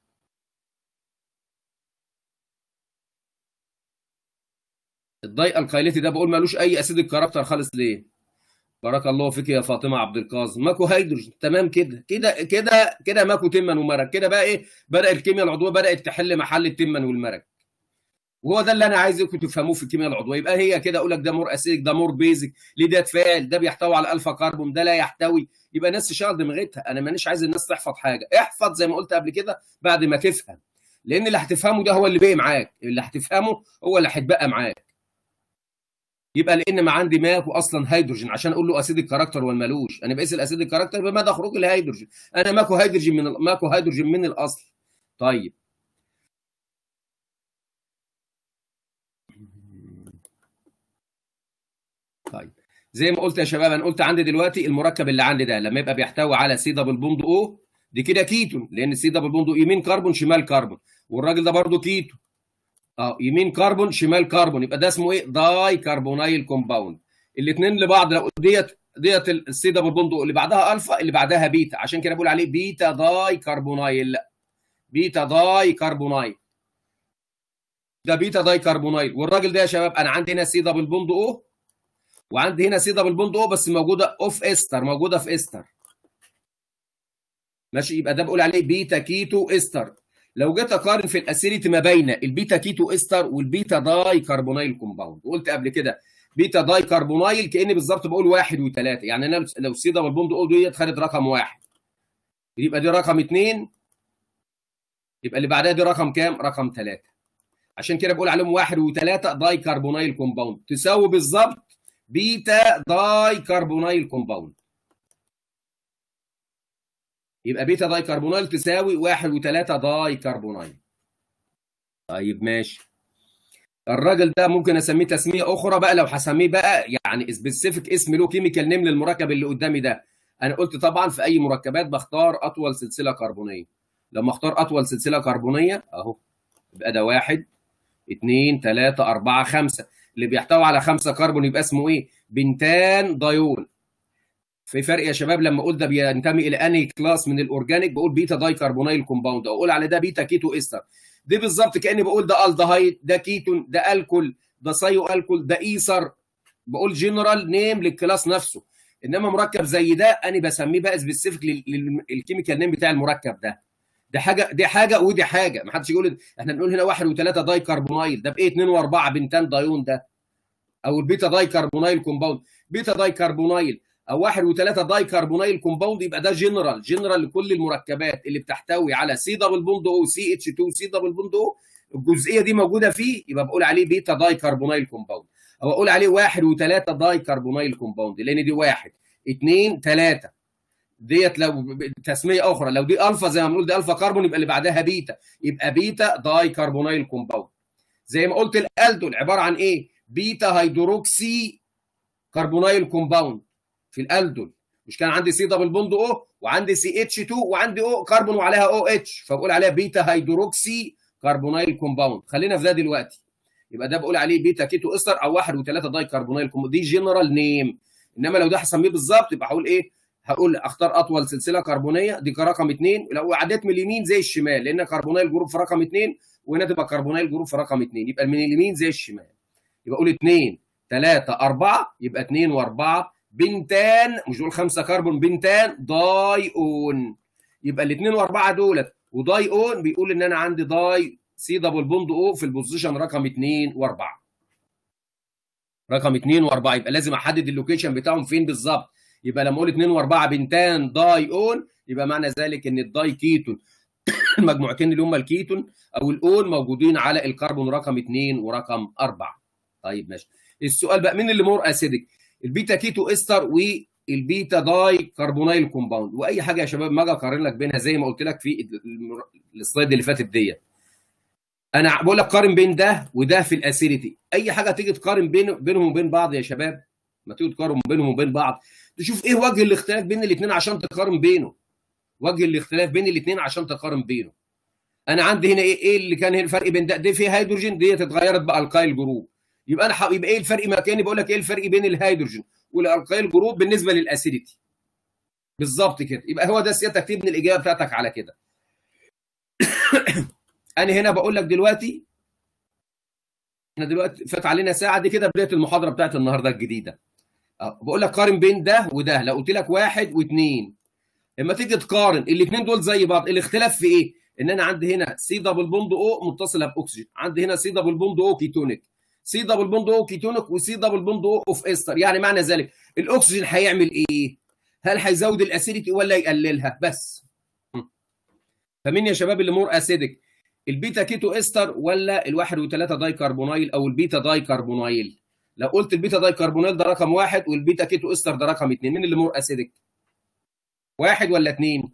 الداي الكايليتي ده بقول ملوش اي اسيدك كاركتر خالص ليه بارك الله فيك يا فاطمه عبد القاسم ماكو هيدروجين تمام كده كده كده كده ماكو تمن ومرج كده بقى ايه بدا الكيمياء العضويه بدات تحل محل التمن والمرج وهو ده اللي انا عايزكم تفهموه في الكيمياء العضويه يبقى هي كده اقول لك ده مور اسيدك ده مور بيزك ليه ده تفاعل ده بيحتوي على الفا كربون ده لا يحتوي يبقى الناس تشغل دماغتها انا مانيش عايز الناس تحفظ حاجه احفظ زي ما قلت قبل كده بعد ما تفهم لان اللي هتفهمه ده هو اللي باقي معاك اللي هتفهمه هو اللي هيتبقى معاك يبقى لان ما عندي ماكو اصلا هيدروجين عشان اقول له اسيد الكاركتر ولا مالوش انا بقيس الاسيد الكاركتر بمدى خروج الهيدروجين انا ماكو هيدروجين من ماكو هيدروجين من الاصل طيب طيب زي ما قلت يا شباب انا قلت عندي دلوقتي المركب اللي عندي ده لما يبقى بيحتوي على سي دبل بوند او دي كده كيتون لان سي دبل بوند يمين كربون شمال كربون والراجل ده برضه كيتون اه يمين كربون شمال كربون يبقى ده اسمه ايه داي كربونايل كومباوند الاثنين لبعض لو ديت ديت السي دبل بوند اللي بعدها الفا اللي بعدها بيتا عشان كده بقول عليه بيتا داي كربونايل بيتا داي كربونايل ده بيتا داي كربونايل والراجل ده يا شباب انا عندي هنا سي دبل بوند او وعندي هنا سي دبل بوند او بس موجوده اوف استر موجوده في استر ماشي يبقى ده بقول عليه بيتا كيتو استر لو جيت اقارن في الاسيريتي ما بين البيتا كيتو استر والبيتا داي كربونايل كومباوند قلت قبل كده بيتا داي كربونايل كاني بالظبط بقول واحد وثلاثه يعني انا لو سي دبل بوند او ديت خدت رقم واحد يبقى دي رقم اثنين يبقى اللي بعدها دي رقم كام؟ رقم ثلاثه عشان كده بقول عليهم واحد وثلاثه داي كربونايل كومباوند تساوي بالظبط بيتا داي كربونايل كومباوند يبقى بيتا داي كربونايل تساوي واحد وثلاثة داي كربونايل طيب ماشي الراجل ده ممكن اسميه تسميه اخرى بقى لو هسميه بقى يعني سبيسيفيك اسم له كيميكال نيم للمركب اللي قدامي ده انا قلت طبعا في اي مركبات بختار اطول سلسله كربونيه لما اختار اطول سلسله كربونيه اهو يبقى ده واحد اثنين ثلاثة أربعة خمسة اللي بيحتوي على خمسة كربون يبقى اسمه ايه؟ بنتان دايون في فرق يا شباب لما اقول ده بينتمي الى انهي كلاس من الاورجانيك بقول بيتا داي كربونايل كومباوند او اقول على ده بيتا كيتو استر دي بالظبط كاني بقول ده الدهايد ده كيتون ده الكول ده سايو الكول ده ايثر بقول جنرال نيم للكلاس نفسه انما مركب زي ده انا بسميه بقى سبيسيفيك للكيميكال نيم بتاع المركب ده دي حاجه دي حاجه ودي حاجه ما حدش يقول احنا بنقول هنا واحد وثلاثه داي كربونايل ده بايه 2 و4 بنتان دايون ده او البيتا داي كربونايل كومباوند بيتا داي كربونايل او واحد وثلاثه داي كربونايل كومباوند يبقى ده جنرال جنرال لكل المركبات اللي بتحتوي على سي دبل بوند او سي اتش 2 سي دبل بوند او الجزئيه دي موجوده فيه يبقى بقول عليه بيتا داي كربونايل كومباوند او اقول عليه واحد وثلاثه داي كربونايل كومباوند لان دي واحد اثنين ثلاثه ديت لو تسميه اخرى لو دي الفا زي ما بنقول دي الفا كربون يبقى اللي بعدها بيتا يبقى بيتا داي كربونايل كومباوند زي ما قلت الالدول عباره عن ايه بيتا هيدروكسي كربونايل كومباوند في الالدول مش كان عندي سي دبل بوند او وعندي سي اتش 2 وعندي او كربون وعليها او اتش فبقول عليها بيتا هيدروكسي كربونايل كومباوند خلينا في ده دلوقتي يبقى ده بقول عليه بيتا كيتو استر او واحد وثلاثه داي كربونايل كومباوند دي جنرال نيم انما لو ده هسميه بالظبط يبقى هقول ايه هقول اختار اطول سلسله كربونيه دي رقم اثنين لو عديت من اليمين زي الشمال لان كربونايل جروب في رقم اثنين وهنا تبقى كربونايل جروب في رقم اثنين يبقى من اليمين زي الشمال يبقى اقول اثنين ثلاثة أربعة يبقى اثنين وأربعة بنتان مش دول خمسة كربون بنتان داي أون يبقى الاثنين وأربعة دولت وداي أون بيقول إن أنا عندي داي سي دبل بوند أو في البوزيشن رقم اثنين وأربعة رقم اثنين وأربعة يبقى لازم أحدد اللوكيشن بتاعهم فين بالظبط يبقى لما اقول 2 و4 بنتان داي اون يبقى معنى ذلك ان الداي كيتون المجموعتين اللي هم الكيتون او الاون موجودين على الكربون رقم 2 ورقم 4 طيب ماشي السؤال بقى مين اللي مور اسيدك البيتا كيتو استر والبيتا داي كربونايل كومباوند واي حاجه يا شباب ما اجي اقارن لك بينها زي ما قلت لك في السلايد اللي فاتت ديت انا بقول لك قارن بين ده وده في الاسيديتي اي حاجه تيجي تقارن بين بينهم وبين بعض يا شباب ما تيجي تقارن بينهم وبين بعض تشوف ايه وجه الاختلاف بين الاثنين عشان تقارن بينه وجه الاختلاف بين الاثنين عشان تقارن بينه انا عندي هنا ايه ايه اللي كان هنا الفرق بين ده دي فيه هيدروجين ديت اتغيرت بالكايل جروب يبقى انا ح... يبقى ايه الفرق مكاني بقول لك ايه الفرق بين الهيدروجين والالكايل جروب بالنسبه للاسيديتي بالظبط كده يبقى هو ده سيادتك تبني الاجابه بتاعتك على كده انا هنا بقول لك دلوقتي احنا دلوقتي فات علينا ساعه دي كده بدايه المحاضره بتاعت النهارده الجديده بقول لك قارن بين ده وده لو قلت لك واحد واثنين لما تيجي تقارن الاثنين دول زي بعض الاختلاف في ايه؟ ان انا عندي هنا سي دبل بوند او متصله باكسجين عندي هنا سي دبل بوند او كيتونيك سي دبل بوند او كيتونيك وسي دبل بوند او اوف استر يعني معنى ذلك الاكسجين هيعمل ايه؟ هل هيزود الاسيديتي ولا يقللها بس؟ فمين يا شباب اللي مور اسيدك؟ البيتا كيتو استر ولا الواحد وثلاثة داي كربونايل او البيتا داي كربونايل؟ لو قلت البيتا داي كربونيل ده رقم واحد والبيتا كيتو استر ده رقم اثنين مين اللي مور اسيدك؟ واحد ولا اثنين؟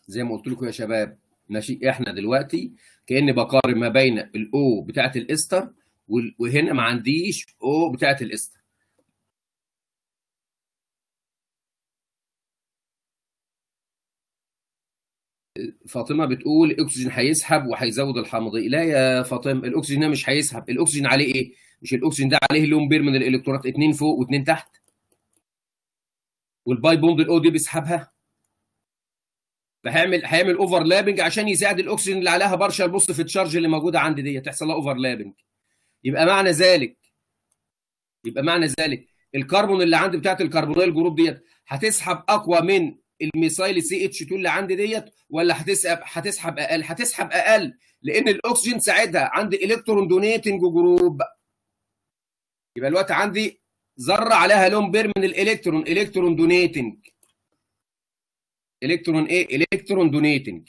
زي ما قلت لكم يا شباب ماشي احنا دلوقتي كاني بقارن ما بين الاو بتاعت الاستر وهنا ما عنديش او بتاعت الاستر فاطمه بتقول الاكسجين هيسحب وهيزود الحامضيه لا يا فاطمه الاكسجين ده مش هيسحب الاكسجين عليه ايه مش الاكسجين ده عليه لون بير من الالكترونات اتنين فوق واتنين تحت والباي بوند الاو دي بيسحبها فهيعمل هيعمل اوفرلابنج عشان يساعد الاكسجين اللي عليها بارشال بوزيتيف تشارج اللي موجوده عندي دي تحصل لها اوفرلابنج يبقى معنى ذلك يبقى معنى ذلك الكربون اللي عندي بتاعت الكربونيل جروب ديت هتسحب اقوى من الميثايل سي اتش 2 اللي عندي ديت ولا هتسحب هتسحب اقل هتسحب اقل لان الاكسجين ساعتها عندي الكترون دونيتنج جروب يبقى الوقت عندي ذره عليها لون بير من الالكترون الكترون دونيتنج الكترون ايه الكترون دونيتنج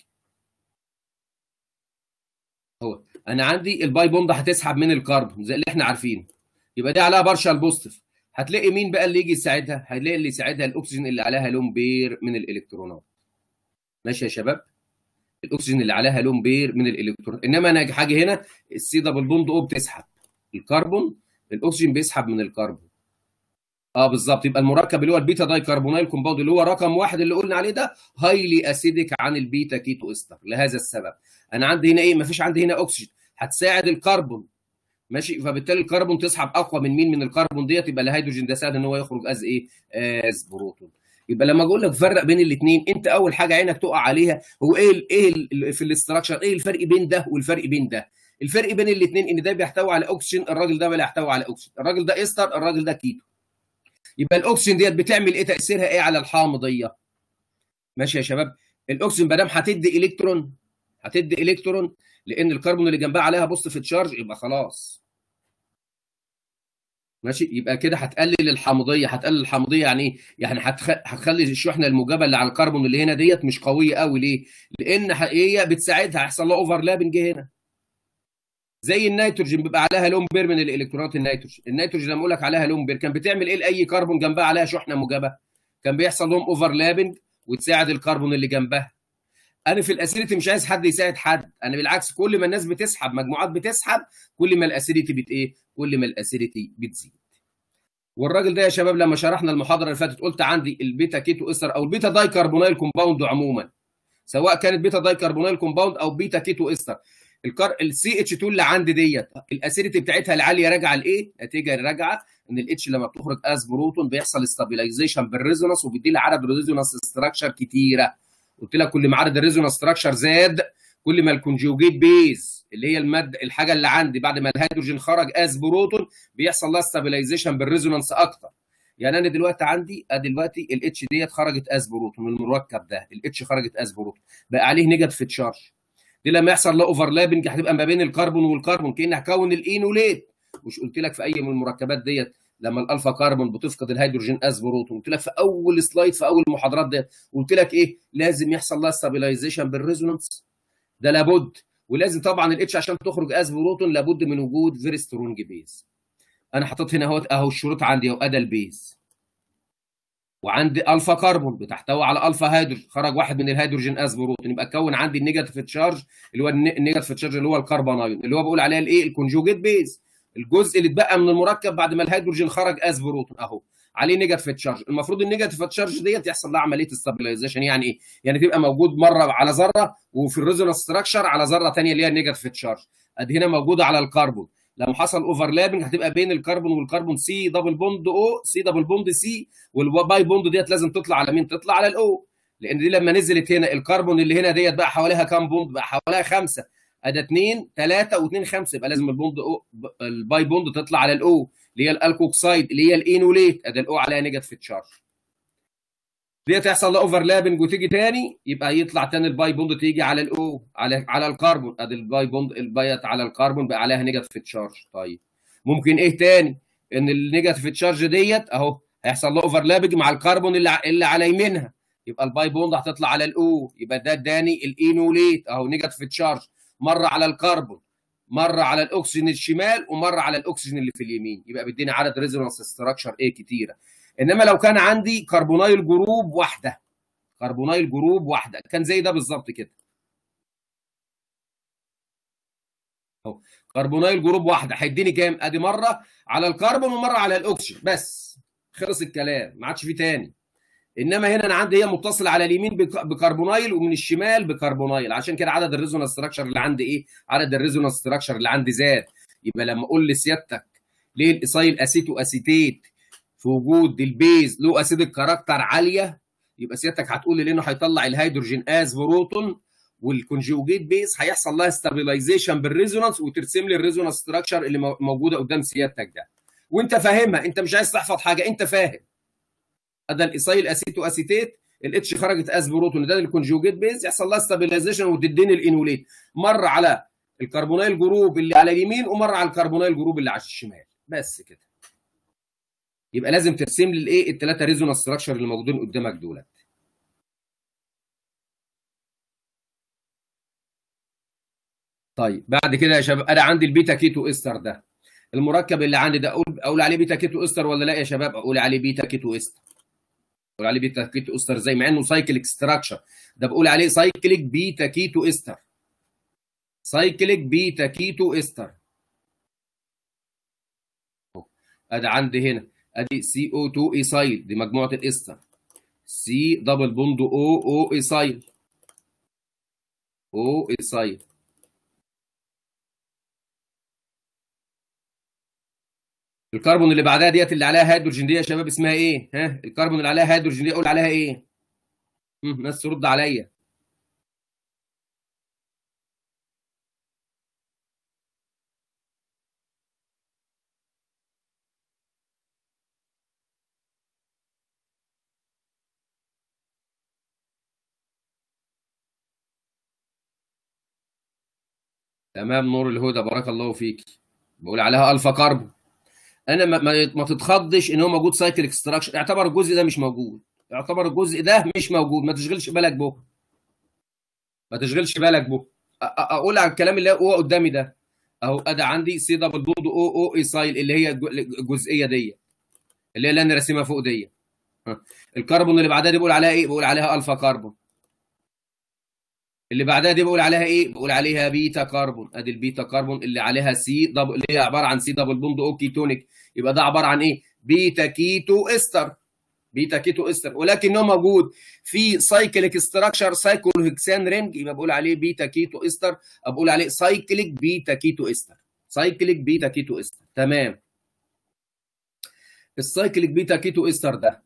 هو انا عندي الباي بوند هتسحب من الكربون زي اللي احنا عارفينه يبقى دي عليها بارشال بوزيتيف هتلاقي مين بقى اللي يجي يساعدها هتلاقي اللي يساعدها الاكسجين اللي عليها لون بير من الالكترونات ماشي يا شباب الاكسجين اللي عليها لون بير من الالكترون انما انا حاجه هنا السي دبل بوند او بتسحب الكربون الاكسجين بيسحب من الكربون اه بالظبط يبقى المركب اللي هو البيتا داي كربونايل كومباوند اللي هو رقم واحد اللي قلنا عليه ده هايلي اسيدك عن البيتا كيتو استر لهذا السبب انا عندي هنا ايه مفيش عندي هنا اكسجين هتساعد الكربون ماشي فبالتالي الكربون تسحب اقوى من مين من الكربون ديت يبقى الهيدروجين ده سهل ان هو يخرج از ايه از بروتون يبقى لما اقول لك فرق بين الاثنين انت اول حاجه عينك تقع عليها هو ايه ايه في الاستراكشر ايه الفرق بين ده والفرق بين ده الفرق بين الاثنين ان ده بيحتوي على اكسجين الراجل ده بيحتوي على اكسجين الراجل ده استر الراجل ده كيتو يبقى الاكسجين ديت بتعمل ايه تاثيرها ايه على الحامضيه ماشي يا شباب الاكسجين ما دام هتدي الكترون هتدي الكترون لان الكربون اللي جنبها عليها بوزيتيف تشارج يبقى خلاص ماشي يبقى كده هتقلل الحامضيه هتقلل الحامضيه يعني ايه يعني هتخ... هتخلي الشحنه الموجبه اللي على الكربون اللي هنا ديت مش قويه قوي ليه لان هي بتساعدها هيحصل لها اوفرلابنج هنا زي النيتروجين بيبقى عليها لون بير من الالكترونات النيتروجين النيتروجين لما اقول لك عليها لون بير كان بتعمل ايه لاي كربون جنبها عليها شحنه موجبه كان بيحصل لهم اوفرلابنج وتساعد الكربون اللي جنبها انا في الاسيديتي مش عايز حد يساعد حد انا بالعكس كل ما الناس بتسحب مجموعات بتسحب كل ما الاسيديتي بت ايه كل ما الاسيديتي بتزيد والراجل ده يا شباب لما شرحنا المحاضره اللي فاتت قلت عندي البيتا كيتو استر او البيتا داي كربونيل كومباوند عموما سواء كانت بيتا داي كربونيل كومباوند او بيتا كيتو استر الكار السي اتش 2 اللي عندي ديت الاسيديتي بتاعتها العاليه راجعه لايه؟ نتيجه راجعه ان الاتش لما بتخرج از بروتون بيحصل ستابيلايزيشن بالريزونانس وبيدي لي عدد ريزونانس ستراكشر كتيره قلت لك كل ما عدد الريزونانس ستراكشر زاد كل ما الكونجوجيت بيز اللي هي الماده الحاجه اللي عندي بعد ما الهيدروجين خرج از بروتون بيحصل لها ستابيلايزيشن بالريزونانس اكتر يعني انا دلوقتي عندي ادي دلوقتي الاتش ديت خرجت از بروتون من المركب ده الاتش خرجت از بروتون بقى عليه نيجاتيف تشارج دي لما يحصل له اوفرلابنج هتبقى ما بين الكربون والكربون كان هكون الاينوليت مش قلت لك في اي من المركبات ديت لما الالفا كربون بتفقد الهيدروجين از بروتون قلت لك في اول سلايد في اول المحاضرات ديت قلت لك ايه لازم يحصل لها ستابيلايزيشن بالريزونانس ده لابد ولازم طبعا الاتش عشان تخرج از بروتون لابد من وجود فيري سترونج بيز انا حطيت هنا اهوت اهو الشروط عندي اهو ادى البيز وعندي الفا كربون بتحتوي على الفا هيدروجين خرج واحد من الهيدروجين از بروتون يبقى اتكون عندي النيجاتيف تشارج اللي هو النيجاتيف تشارج اللي هو الكربونايون اللي هو بقول عليها الايه الكونجوجيت بيز الجزء اللي اتبقى من المركب بعد ما الهيدروجين خرج از بروتون اهو عليه نيجاتيف تشارج المفروض النيجاتيف تشارج ديت يحصل لها عمليه استابيلايزيشن يعني ايه يعني تبقى موجود مره على ذره وفي الريزونانس ستراكشر على ذره ثانيه اللي هي النيجاتيف تشارج ادي هنا موجوده على الكربون لما حصل اوفرلابنج هتبقى بين الكربون والكربون سي دبل بوند او سي دبل بوند سي والباي بوند ديت لازم تطلع على مين تطلع على الاو لان دي لما نزلت هنا الكربون اللي هنا ديت بقى حواليها كام بوند بقى حواليها خمسه ادي 2 3 و2 5 يبقى لازم البوند او الباي بوند تطلع على الاو اللي هي الالكوكسايد اللي هي الاينوليت ادي الاو عليها نيجاتيف تشارج دي تحصل لها اوفرلابنج وتيجي تاني يبقى يطلع تاني الباي بوند تيجي على الاو على على الكربون ادي الباي بوند البايت على الكربون بقى عليها نيجاتيف تشارج طيب ممكن ايه تاني ان النيجاتيف تشارج ديت اهو هيحصل له اوفرلابنج مع الكربون اللي اللي على يمينها يبقى الباي بوند هتطلع على الاو يبقى ده اداني الاينوليت اهو نيجاتيف تشارج مره على الكربون مره على الاكسجين الشمال ومره على الاكسجين اللي في اليمين يبقى بيديني عدد ريزونانس ستراكشر ايه كتيره انما لو كان عندي كربونايل جروب واحده كربونايل جروب واحده كان زي ده بالظبط كده اهو كربونايل جروب واحده هيديني كام ادي مره على الكربون ومره على الاكسجين بس خلص الكلام ما عادش فيه تاني انما هنا انا عندي هي متصله على اليمين بكربونايل ومن الشمال بكربونايل عشان كده عدد الريزونانس ستراكشر اللي عندي ايه عدد الريزونانس ستراكشر اللي عندي زاد يبقى لما اقول لسيادتك ليه الايسايل اسيتو اسيتيت في وجود البيز له اسيدك كاركتر عاليه يبقى سيادتك هتقول لي لانه هيطلع الهيدروجين از بروتون والكونجوجيت بيز هيحصل لها ستابيلايزيشن بالريزونانس وترسم لي الريزونانس ستراكشر اللي موجوده قدام سيادتك ده وانت فاهمها انت مش عايز تحفظ حاجه انت فاهم ده الايسايل اسيتو اسيتيت الاتش خرجت از بروتون ده الكونجوجيت بيز يحصل لها ستابيلايزيشن وتديني الانوليت مره على الكربونايل جروب اللي على اليمين ومره على الكربونايل جروب اللي على الشمال بس كده يبقى لازم ترسم لي الايه الثلاثه ريزونانس ستراكشر اللي موجودين قدامك دولت طيب بعد كده يا شباب انا عندي البيتا كيتو استر ده المركب اللي عندي ده اقول اقول عليه بيتا كيتو استر ولا لا يا شباب اقول عليه بيتا كيتو استر بقول عليه بيتا كيتو استر زي مع انه سايكليك ستراكشر ده بقول عليه سايكليك بيتا كيتو استر سايكليك بيتا كيتو استر ادي عندي هنا ادي سي او 2 ايسايل دي مجموعه الاستر سي دبل بوند او او ايسايل او ايسايل الكربون اللي بعدها ديت اللي عليها هيدروجين دي يا شباب اسمها ايه؟ ها الكربون اللي عليها هيدروجين دي اقول عليها ايه؟ ناس ترد عليا تمام نور الهدى بارك الله فيك بقول عليها الفا كربون انا ما, ما تتخضش ان هو موجود سايكل اكستراكشن اعتبر الجزء ده مش موجود اعتبر الجزء ده مش موجود ما تشغلش بالك به ما تشغلش بالك به اقول على الكلام اللي هو قدامي ده اهو ادي عندي سي دبل بوند او او ايسايل اللي هي الجزئيه دي اللي هي اللي انا راسمها فوق دي الكربون اللي بعدها دي بقول عليها ايه بقول عليها الفا كربون اللي بعدها دي بقول عليها ايه بقول عليها بيتا كربون ادي البيتا كربون اللي عليها سي دبل اللي هي عباره عن سي دبل بوند او كيتونيك يبقى ده عباره عن ايه بيتا كيتو استر بيتا كيتو استر ولكن هو موجود في سايكليك ستراكشر سايكلو هكسان رينج يبقى بقول عليه بيتا كيتو استر بقول عليه سايكليك بيتا كيتو استر سايكليك بيتا كيتو استر تمام السايكليك بيتا كيتو استر ده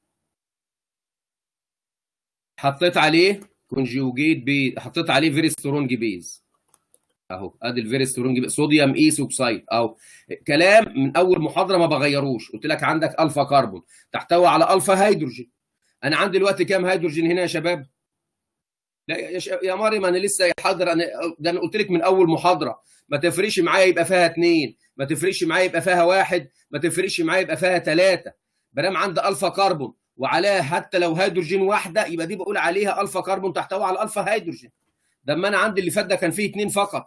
حطيت عليه كونجوجيت بي حطيت عليه فيري سترونج بيز اهو ادي الفيري سترونج بيز صوديوم ايس اوكسايد اهو كلام من اول محاضره ما بغيروش قلت لك عندك الفا كربون تحتوي على الفا هيدروجين انا عندي دلوقتي كام هيدروجين هنا يا شباب لا يا, ش... يا مريم انا لسه حاضر انا ده انا قلت لك من اول محاضره ما تفرقش معايا يبقى فيها اثنين ما تفرقش معايا يبقى فيها واحد ما تفرقش معايا يبقى فيها ثلاثه ما عندي الفا كربون وعليها حتى لو هيدروجين واحده يبقى دي بقول عليها الفا كربون تحتوي على الفا هيدروجين ده اما انا عندي اللي فات ده كان فيه اثنين فقط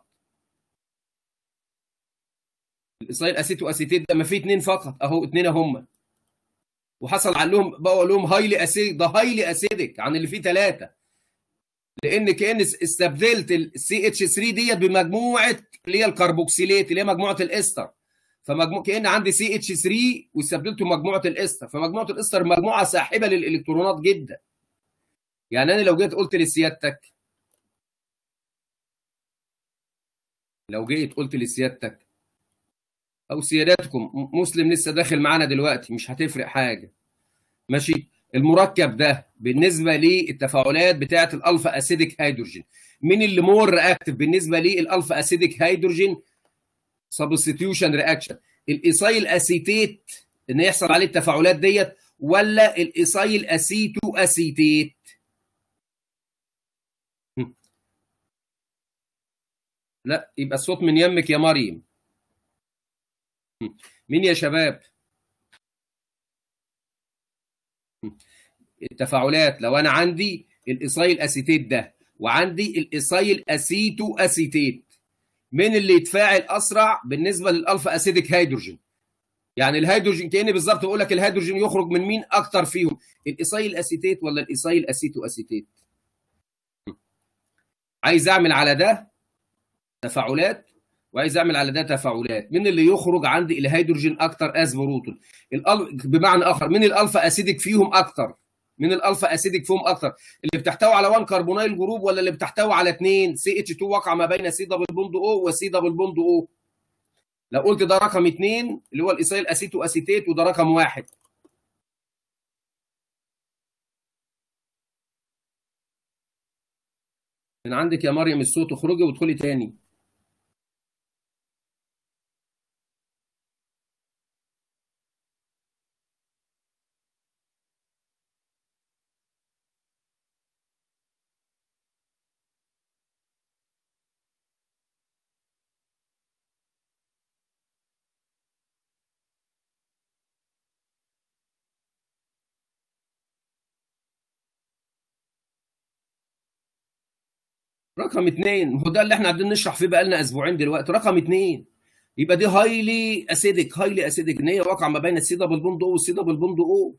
الايسايل اسيتو اسيتيت ده ما فيه اثنين فقط اهو اثنين هم وحصل عليهم بقوا لهم هايلي اسيد ده هايلي اسيدك عن اللي فيه ثلاثه لان كان استبدلت السي اتش 3 ديت بمجموعه اللي هي الكربوكسيلات اللي هي مجموعه الاستر فمجموع كان عندي سي اتش 3 واستبدلته مجموعه الاستر فمجموعه الاستر مجموعه ساحبه للالكترونات جدا يعني انا لو جيت قلت لسيادتك لو جيت قلت لسيادتك او سيادتكم مسلم لسه داخل معانا دلوقتي مش هتفرق حاجه ماشي المركب ده بالنسبه للتفاعلات بتاعه الالفا اسيديك هيدروجين مين اللي مور رياكتيف بالنسبه للالفا اسيديك هيدروجين سبستيوشن رياكشن الايسايل اسيتيت ان يحصل عليه التفاعلات ديت ولا الايسايل اسيتو اسيتيت لا يبقى الصوت من يمك يا مريم مين يا شباب التفاعلات لو انا عندي الايسايل اسيتيت ده وعندي الايسايل اسيتو اسيتيت مين اللي يتفاعل اسرع بالنسبه للالفا اسيديك هيدروجين يعني الهيدروجين كاني بالظبط بقول لك الهيدروجين يخرج من مين اكتر فيهم الايسايل اسيتيت ولا الايسايل اسيتو اسيتيت عايز اعمل على ده تفاعلات وعايز اعمل على ده تفاعلات مين اللي يخرج عندي الهيدروجين اكتر از بروتون بمعنى اخر مين الالفا اسيدك فيهم اكتر من الالفا اسيدك فيهم اكتر اللي بتحتوي على 1 كربونايل جروب ولا اللي بتحتوي على 2 سي اتش 2 واقعه ما بين سي دبل بوند او وسي دبل بوند او لو قلت ده رقم 2 اللي هو الايسايل اسيتو اسيتيت وده رقم واحد من عندك يا مريم الصوت اخرجي وادخلي تاني رقم اثنين هو ده اللي احنا قاعدين نشرح فيه بقالنا اسبوعين دلوقتي رقم اثنين يبقى دي هايلي اسيدك هايلي اسيدك ان هي واقعه ما بين السي دبل بوند او والسي دبل بوند او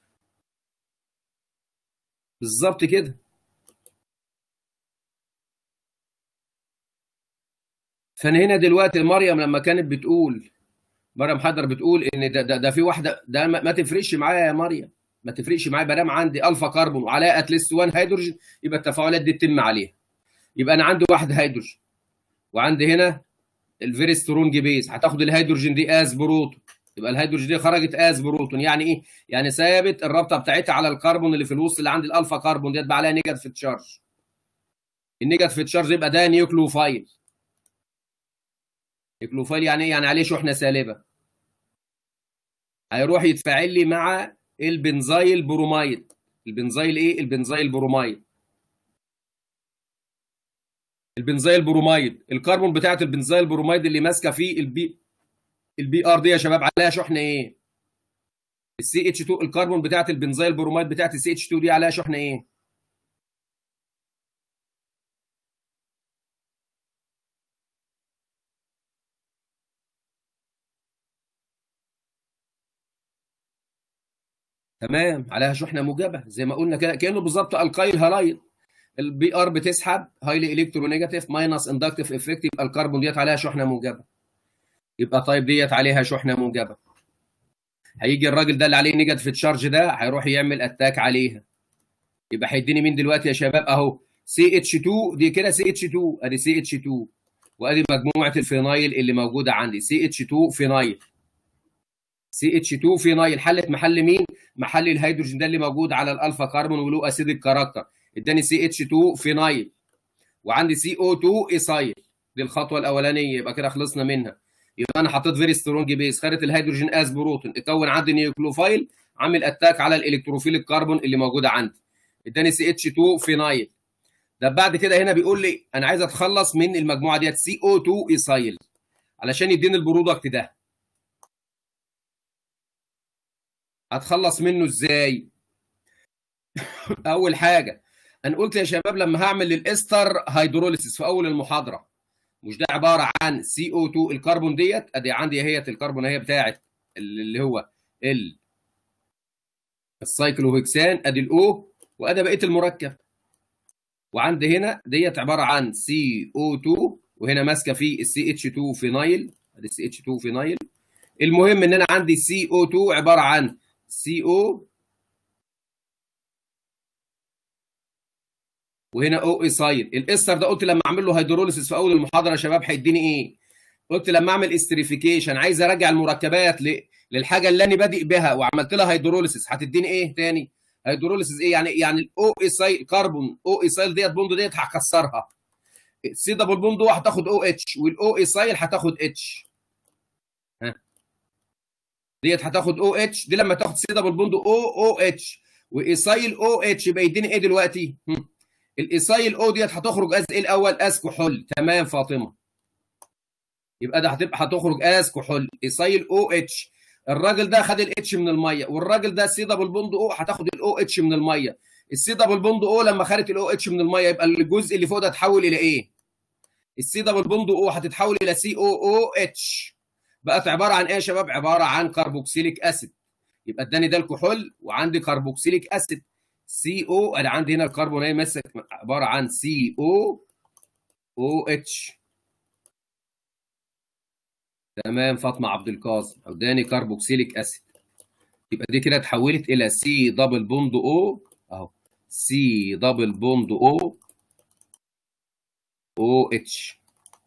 بالظبط كده فانا هنا دلوقتي مريم لما كانت بتقول مريم حضر بتقول ان ده ده, ده في واحده ده ما, ما تفرقش معايا يا مريم ما تفرقش معايا ما دام عندي الفا كربون وعليها اتليست 1 هيدروجين يبقى التفاعلات دي تتم عليها يبقى انا عندي واحد هيدروجين وعندي هنا الفيري سترونج بيز هتاخد الهيدروجين دي از بروتون يبقى الهيدروجين دي خرجت از بروتون يعني ايه؟ يعني ثابت الرابطه بتاعتها على الكربون اللي في الوسط اللي عند الالفا كربون ديت بقى عليها نيجاتيف تشارج النيجاتيف تشارج يبقى ده نيوكلوفايل نيوكلوفايل يعني ايه؟ يعني عليه شحنه سالبه هيروح يتفاعل لي مع البنزايل برومايد البنزايل ايه؟ البنزايل برومايد البنزايل برومايد الكربون بتاعت البنزايل برومايد اللي ماسكه فيه البي البي ار دي يا شباب عليها شحنه ايه السي اتش 2 الكربون بتاعت البنزايل برومايد بتاعت السي اتش 2 دي عليها شحنه ايه تمام عليها شحنه موجبه زي ما قلنا كده كانه بالظبط القايل هالايد البي ار بتسحب هايلي الكترونيجاتيف ماينس اندكتيف افكت يبقى الكربون ديت عليها شحنه موجبه يبقى طيب ديت عليها شحنه موجبه هيجي الراجل ده اللي عليه نيجاتيف تشارج ده هيروح يعمل اتاك عليها يبقى هيديني مين دلوقتي يا شباب اهو سي اتش 2 دي كده سي اتش 2 ادي سي اتش 2 وادي مجموعه الفينايل اللي موجوده عندي سي اتش 2 فينايل سي اتش 2 فينايل حلت محل مين؟ محل الهيدروجين ده اللي موجود على الالفا كربون وله اسيدك كاركتر اداني سي اتش 2 فينايل وعندي سي او 2 ايسايل دي الخطوه الاولانيه يبقى كده خلصنا منها يبقى انا حطيت فيري سترونج بيس خدت الهيدروجين از بروتون اتكون عندي نيوكلوفايل عامل اتاك على الالكتروفيل الكربون اللي موجوده عندي اداني سي اتش 2 فينايل ده بعد كده هنا بيقول لي انا عايز اتخلص من المجموعه ديت سي او 2 ايسايل علشان يديني البرودكت ده هتخلص منه ازاي اول حاجه انا قلت يا شباب لما هعمل الاستر هيدروليسيس في اول المحاضره مش ده عباره عن سي او 2 الكربون ديت ادي عندي هي الكربون هي بتاعت اللي هو ال السايكلوهكسان ادي الاو وادي بقيه المركب وعندي هنا ديت عباره عن سي او 2 وهنا ماسكه في السي اتش 2 فينايل ادي السي اتش 2 فينايل المهم ان انا عندي سي او 2 عباره عن سي او وهنا او ايسايل الاستر ده قلت لما اعمل له هيدروليسيس في اول المحاضره يا شباب هيديني ايه قلت لما اعمل استريفيكيشن عايز ارجع المركبات ل... للحاجه اللي انا بادئ بها وعملت لها هيدروليسيس هتديني ايه تاني هيدروليسيس ايه يعني يعني الاو ايسايل كربون او ايسايل ديت بوند ديت هكسرها السي دبل بوند هتاخد او اتش والاو ايسايل هتاخد اتش ها ديت هتاخد او اتش دي لما تاخد سي دبل بوند او او اتش وايسايل او اتش يبقى يديني ايه دلوقتي؟ هم. الايسايل او ديت هتخرج از ايه الاول از كحول تمام فاطمه يبقى ده هتبقى هتخرج از كحول ايسايل او اتش الراجل ده خد الاتش من الميه والراجل ده سي دبل بوند او هتاخد الاو اتش من الميه السي دبل بوند او لما خدت الاو اتش من الميه يبقى الجزء اللي فوق ده اتحول الى ايه السي دبل بوند او هتتحول الى سي او او اتش بقت عباره عن ايه يا شباب عباره عن كربوكسيليك اسيد يبقى اداني ده الكحول وعندي كربوكسيليك اسيد سي او انا عندي هنا الكربون ايه ماسك عباره عن سي او او اتش تمام فاطمه عبد القاسم اداني كربوكسيليك اسيد يبقى دي كده اتحولت الى سي دبل بوند او اهو سي دبل بوند او او اتش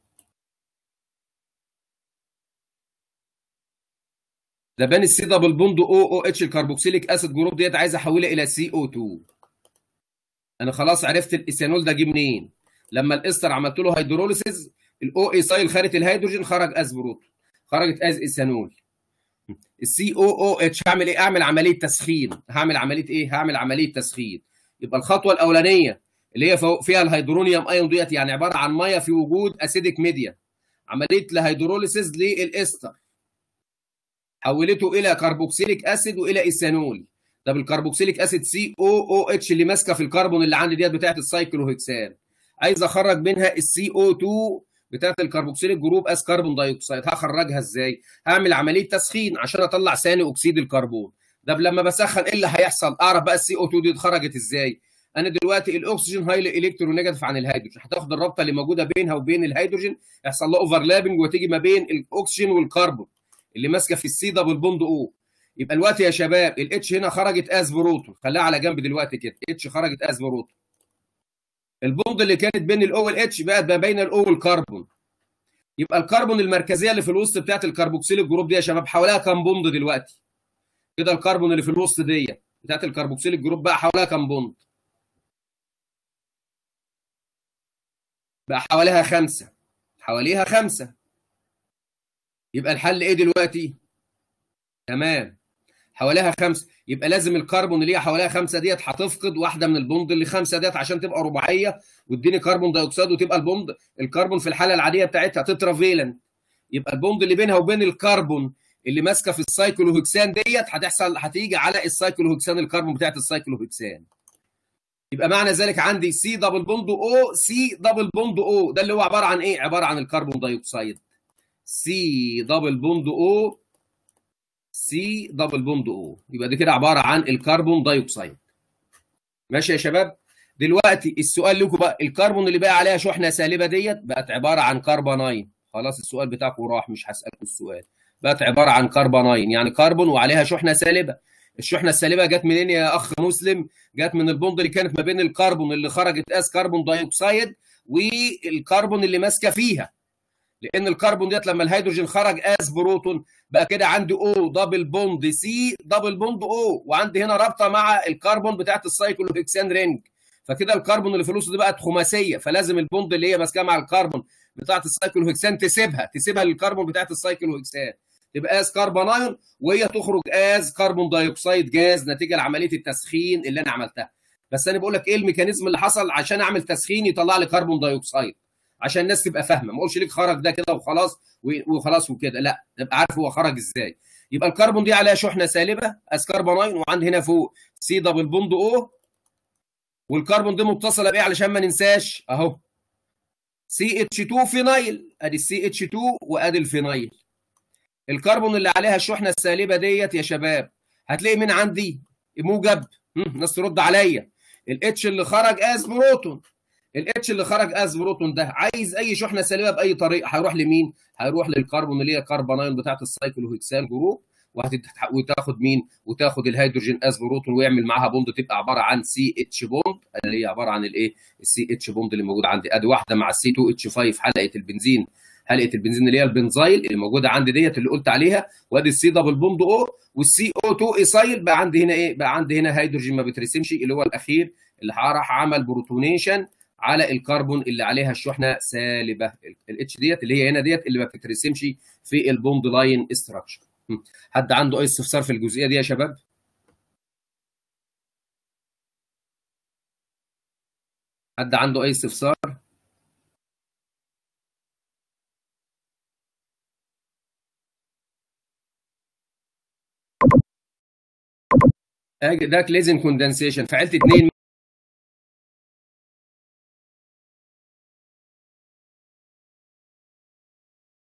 ده بان السي دبل بوند او او اتش الكربوكسيليك اسيد جروب ديت عايز احولها الى سي او 2 انا خلاص عرفت الايثانول ده جه منين لما الاستر عملت له هيدروليسيز الاو ايسايل خارج الهيدروجين خرج از بروتون خرجت از ايثانول السي او او اتش هعمل ايه اعمل عمليه تسخين هعمل عمليه ايه هعمل عمليه تسخين يبقى الخطوه الاولانيه اللي هي فيها الهيدرونيوم ايون ديت يعني عباره عن ميه في وجود اسيديك ميديا عمليه الهيدروليسيز للاستر حولته الى كربوكسيليك اسيد والى ايثانول طب الكربوكسيليك اسيد سي او او اتش اللي ماسكه في الكربون اللي عندي ديت بتاعت السايكلوهكسان عايز اخرج منها السي او 2 بتاعت الكربوكسيليك جروب اس كربون دايوكسيد هخرجها ازاي هعمل عمليه تسخين عشان اطلع ثاني اكسيد الكربون ده لما بسخن ايه اللي هيحصل اعرف بقى السي او 2 دي اتخرجت ازاي انا دلوقتي الاكسجين هايلي الكترونيجاتيف عن الهيدروجين هتاخد الرابطه اللي موجوده بينها وبين الهيدروجين يحصل له اوفرلابنج وتيجي ما بين الاكسجين والكربون اللي ماسكه في السي دبل بوند او يبقى الوقت يا شباب الاتش هنا خرجت از بروتون خليها على جنب دلوقتي كده اتش خرجت از بروتون البوند اللي كانت بين الاو والاتش بقت ما بين الاو والكربون يبقى الكربون المركزيه اللي في الوسط بتاعت الكربوكسيل الجروب دي يا شباب حواليها كام بوند دلوقتي كده الكربون اللي في الوسط دي بتاعت الكربوكسيل الجروب بقى حواليها كام بوند بقى حواليها خمسه حواليها خمسه يبقى الحل ايه دلوقتي تمام حواليها خمسه يبقى لازم الكربون اللي هي حواليها خمسه ديت هتفقد واحده من البوند اللي خمسه ديت عشان تبقى رباعيه وتديني كربون دايوكسيد وتبقى البوند الكربون في الحاله العاديه بتاعتها تترافيلنت يبقى البوند اللي بينها وبين الكربون اللي ماسكه في السايكلوهكسان ديت هتحصل هتيجي على السايكلوهكسان الكربون بتاعت السايكلوهكسان يبقى معنى ذلك عندي سي دبل بوند او سي دبل بوند او ده اللي هو عباره عن ايه عباره عن الكربون دايوكسيد سي دبل بوند او سي دبل بوند او يبقى دي كده عباره عن الكربون دايوكسيد ماشي يا شباب دلوقتي السؤال لكم بقى الكربون اللي بقى عليها شحنه سالبه ديت بقت عباره عن كربوناين خلاص السؤال بتاعكم راح مش هسالكم السؤال بقت عباره عن كربوناين يعني كربون وعليها شحنه سالبه الشحنه السالبه جت منين يا اخ مسلم جت من البوند اللي كانت ما بين الكربون اللي خرجت از كربون دايوكسيد والكربون اللي ماسكه فيها لان الكربون ديت لما الهيدروجين خرج از بروتون بقى كده عندي او دبل بوند سي دبل بوند او وعندي هنا رابطه مع الكربون بتاعت السايكلوهكسان رينج فكده الكربون اللي في الوسط دي بقت خماسيه فلازم البوند اللي هي ماسكاها مع الكربون بتاعت السايكلوهكسان تسيبها تسيبها للكربون بتاعت السايكلوهكسان تبقى از كربونايون وهي تخرج از كربون دايوكسيد جاز نتيجه لعمليه التسخين اللي انا عملتها بس انا بقول لك ايه الميكانيزم اللي حصل عشان اعمل تسخين يطلع لي كربون دايوكسيد عشان الناس تبقى فاهمه ما اقولش ليك خرج ده كده وخلاص وخلاص وكده لا تبقى عارف هو خرج ازاي يبقى الكربون دي عليها شحنه سالبه اس كربوناين وعندي هنا فوق سي دبل بوند او والكربون دي متصله بايه علشان ما ننساش اهو سي اتش 2 فينايل ادي السي اتش 2 وادي الفينايل الكربون اللي عليها الشحنه السالبه ديت يا شباب هتلاقي من عندي موجب ناس ترد عليا الاتش اللي خرج از بروتون الاتش اللي خرج از بروتون ده عايز اي شحنه سالبه باي طريقه هيروح لمين؟ هيروح للكربون اللي هي كربونايل بتاعت السايكلوهكسان جروب وتاخد مين؟ وتاخد الهيدروجين از بروتون ويعمل معاها بوند تبقى عباره عن سي اتش بوند اللي هي عباره عن الايه؟ السي اتش بوند اللي موجود عندي ادي واحده مع السي 2 اتش 5 حلقه البنزين حلقه البنزين اللي هي البنزايل اللي موجوده عندي ديت اللي قلت عليها وادي السي دبل بوند او والسي او 2 ايسايل بقى عندي هنا ايه؟ بقى عندي هنا هيدروجين ما بيترسمش اللي هو الاخير اللي راح عمل بروتونيشن على الكربون اللي عليها الشحنه سالبه الاتش ديت اللي هي هنا ديت اللي ما بتترسمش في البوند لاين استراكشر حد عنده اي استفسار في الجزئيه دي يا شباب حد عنده اي استفسار ده كليزن كوندنسيشن فعلت 2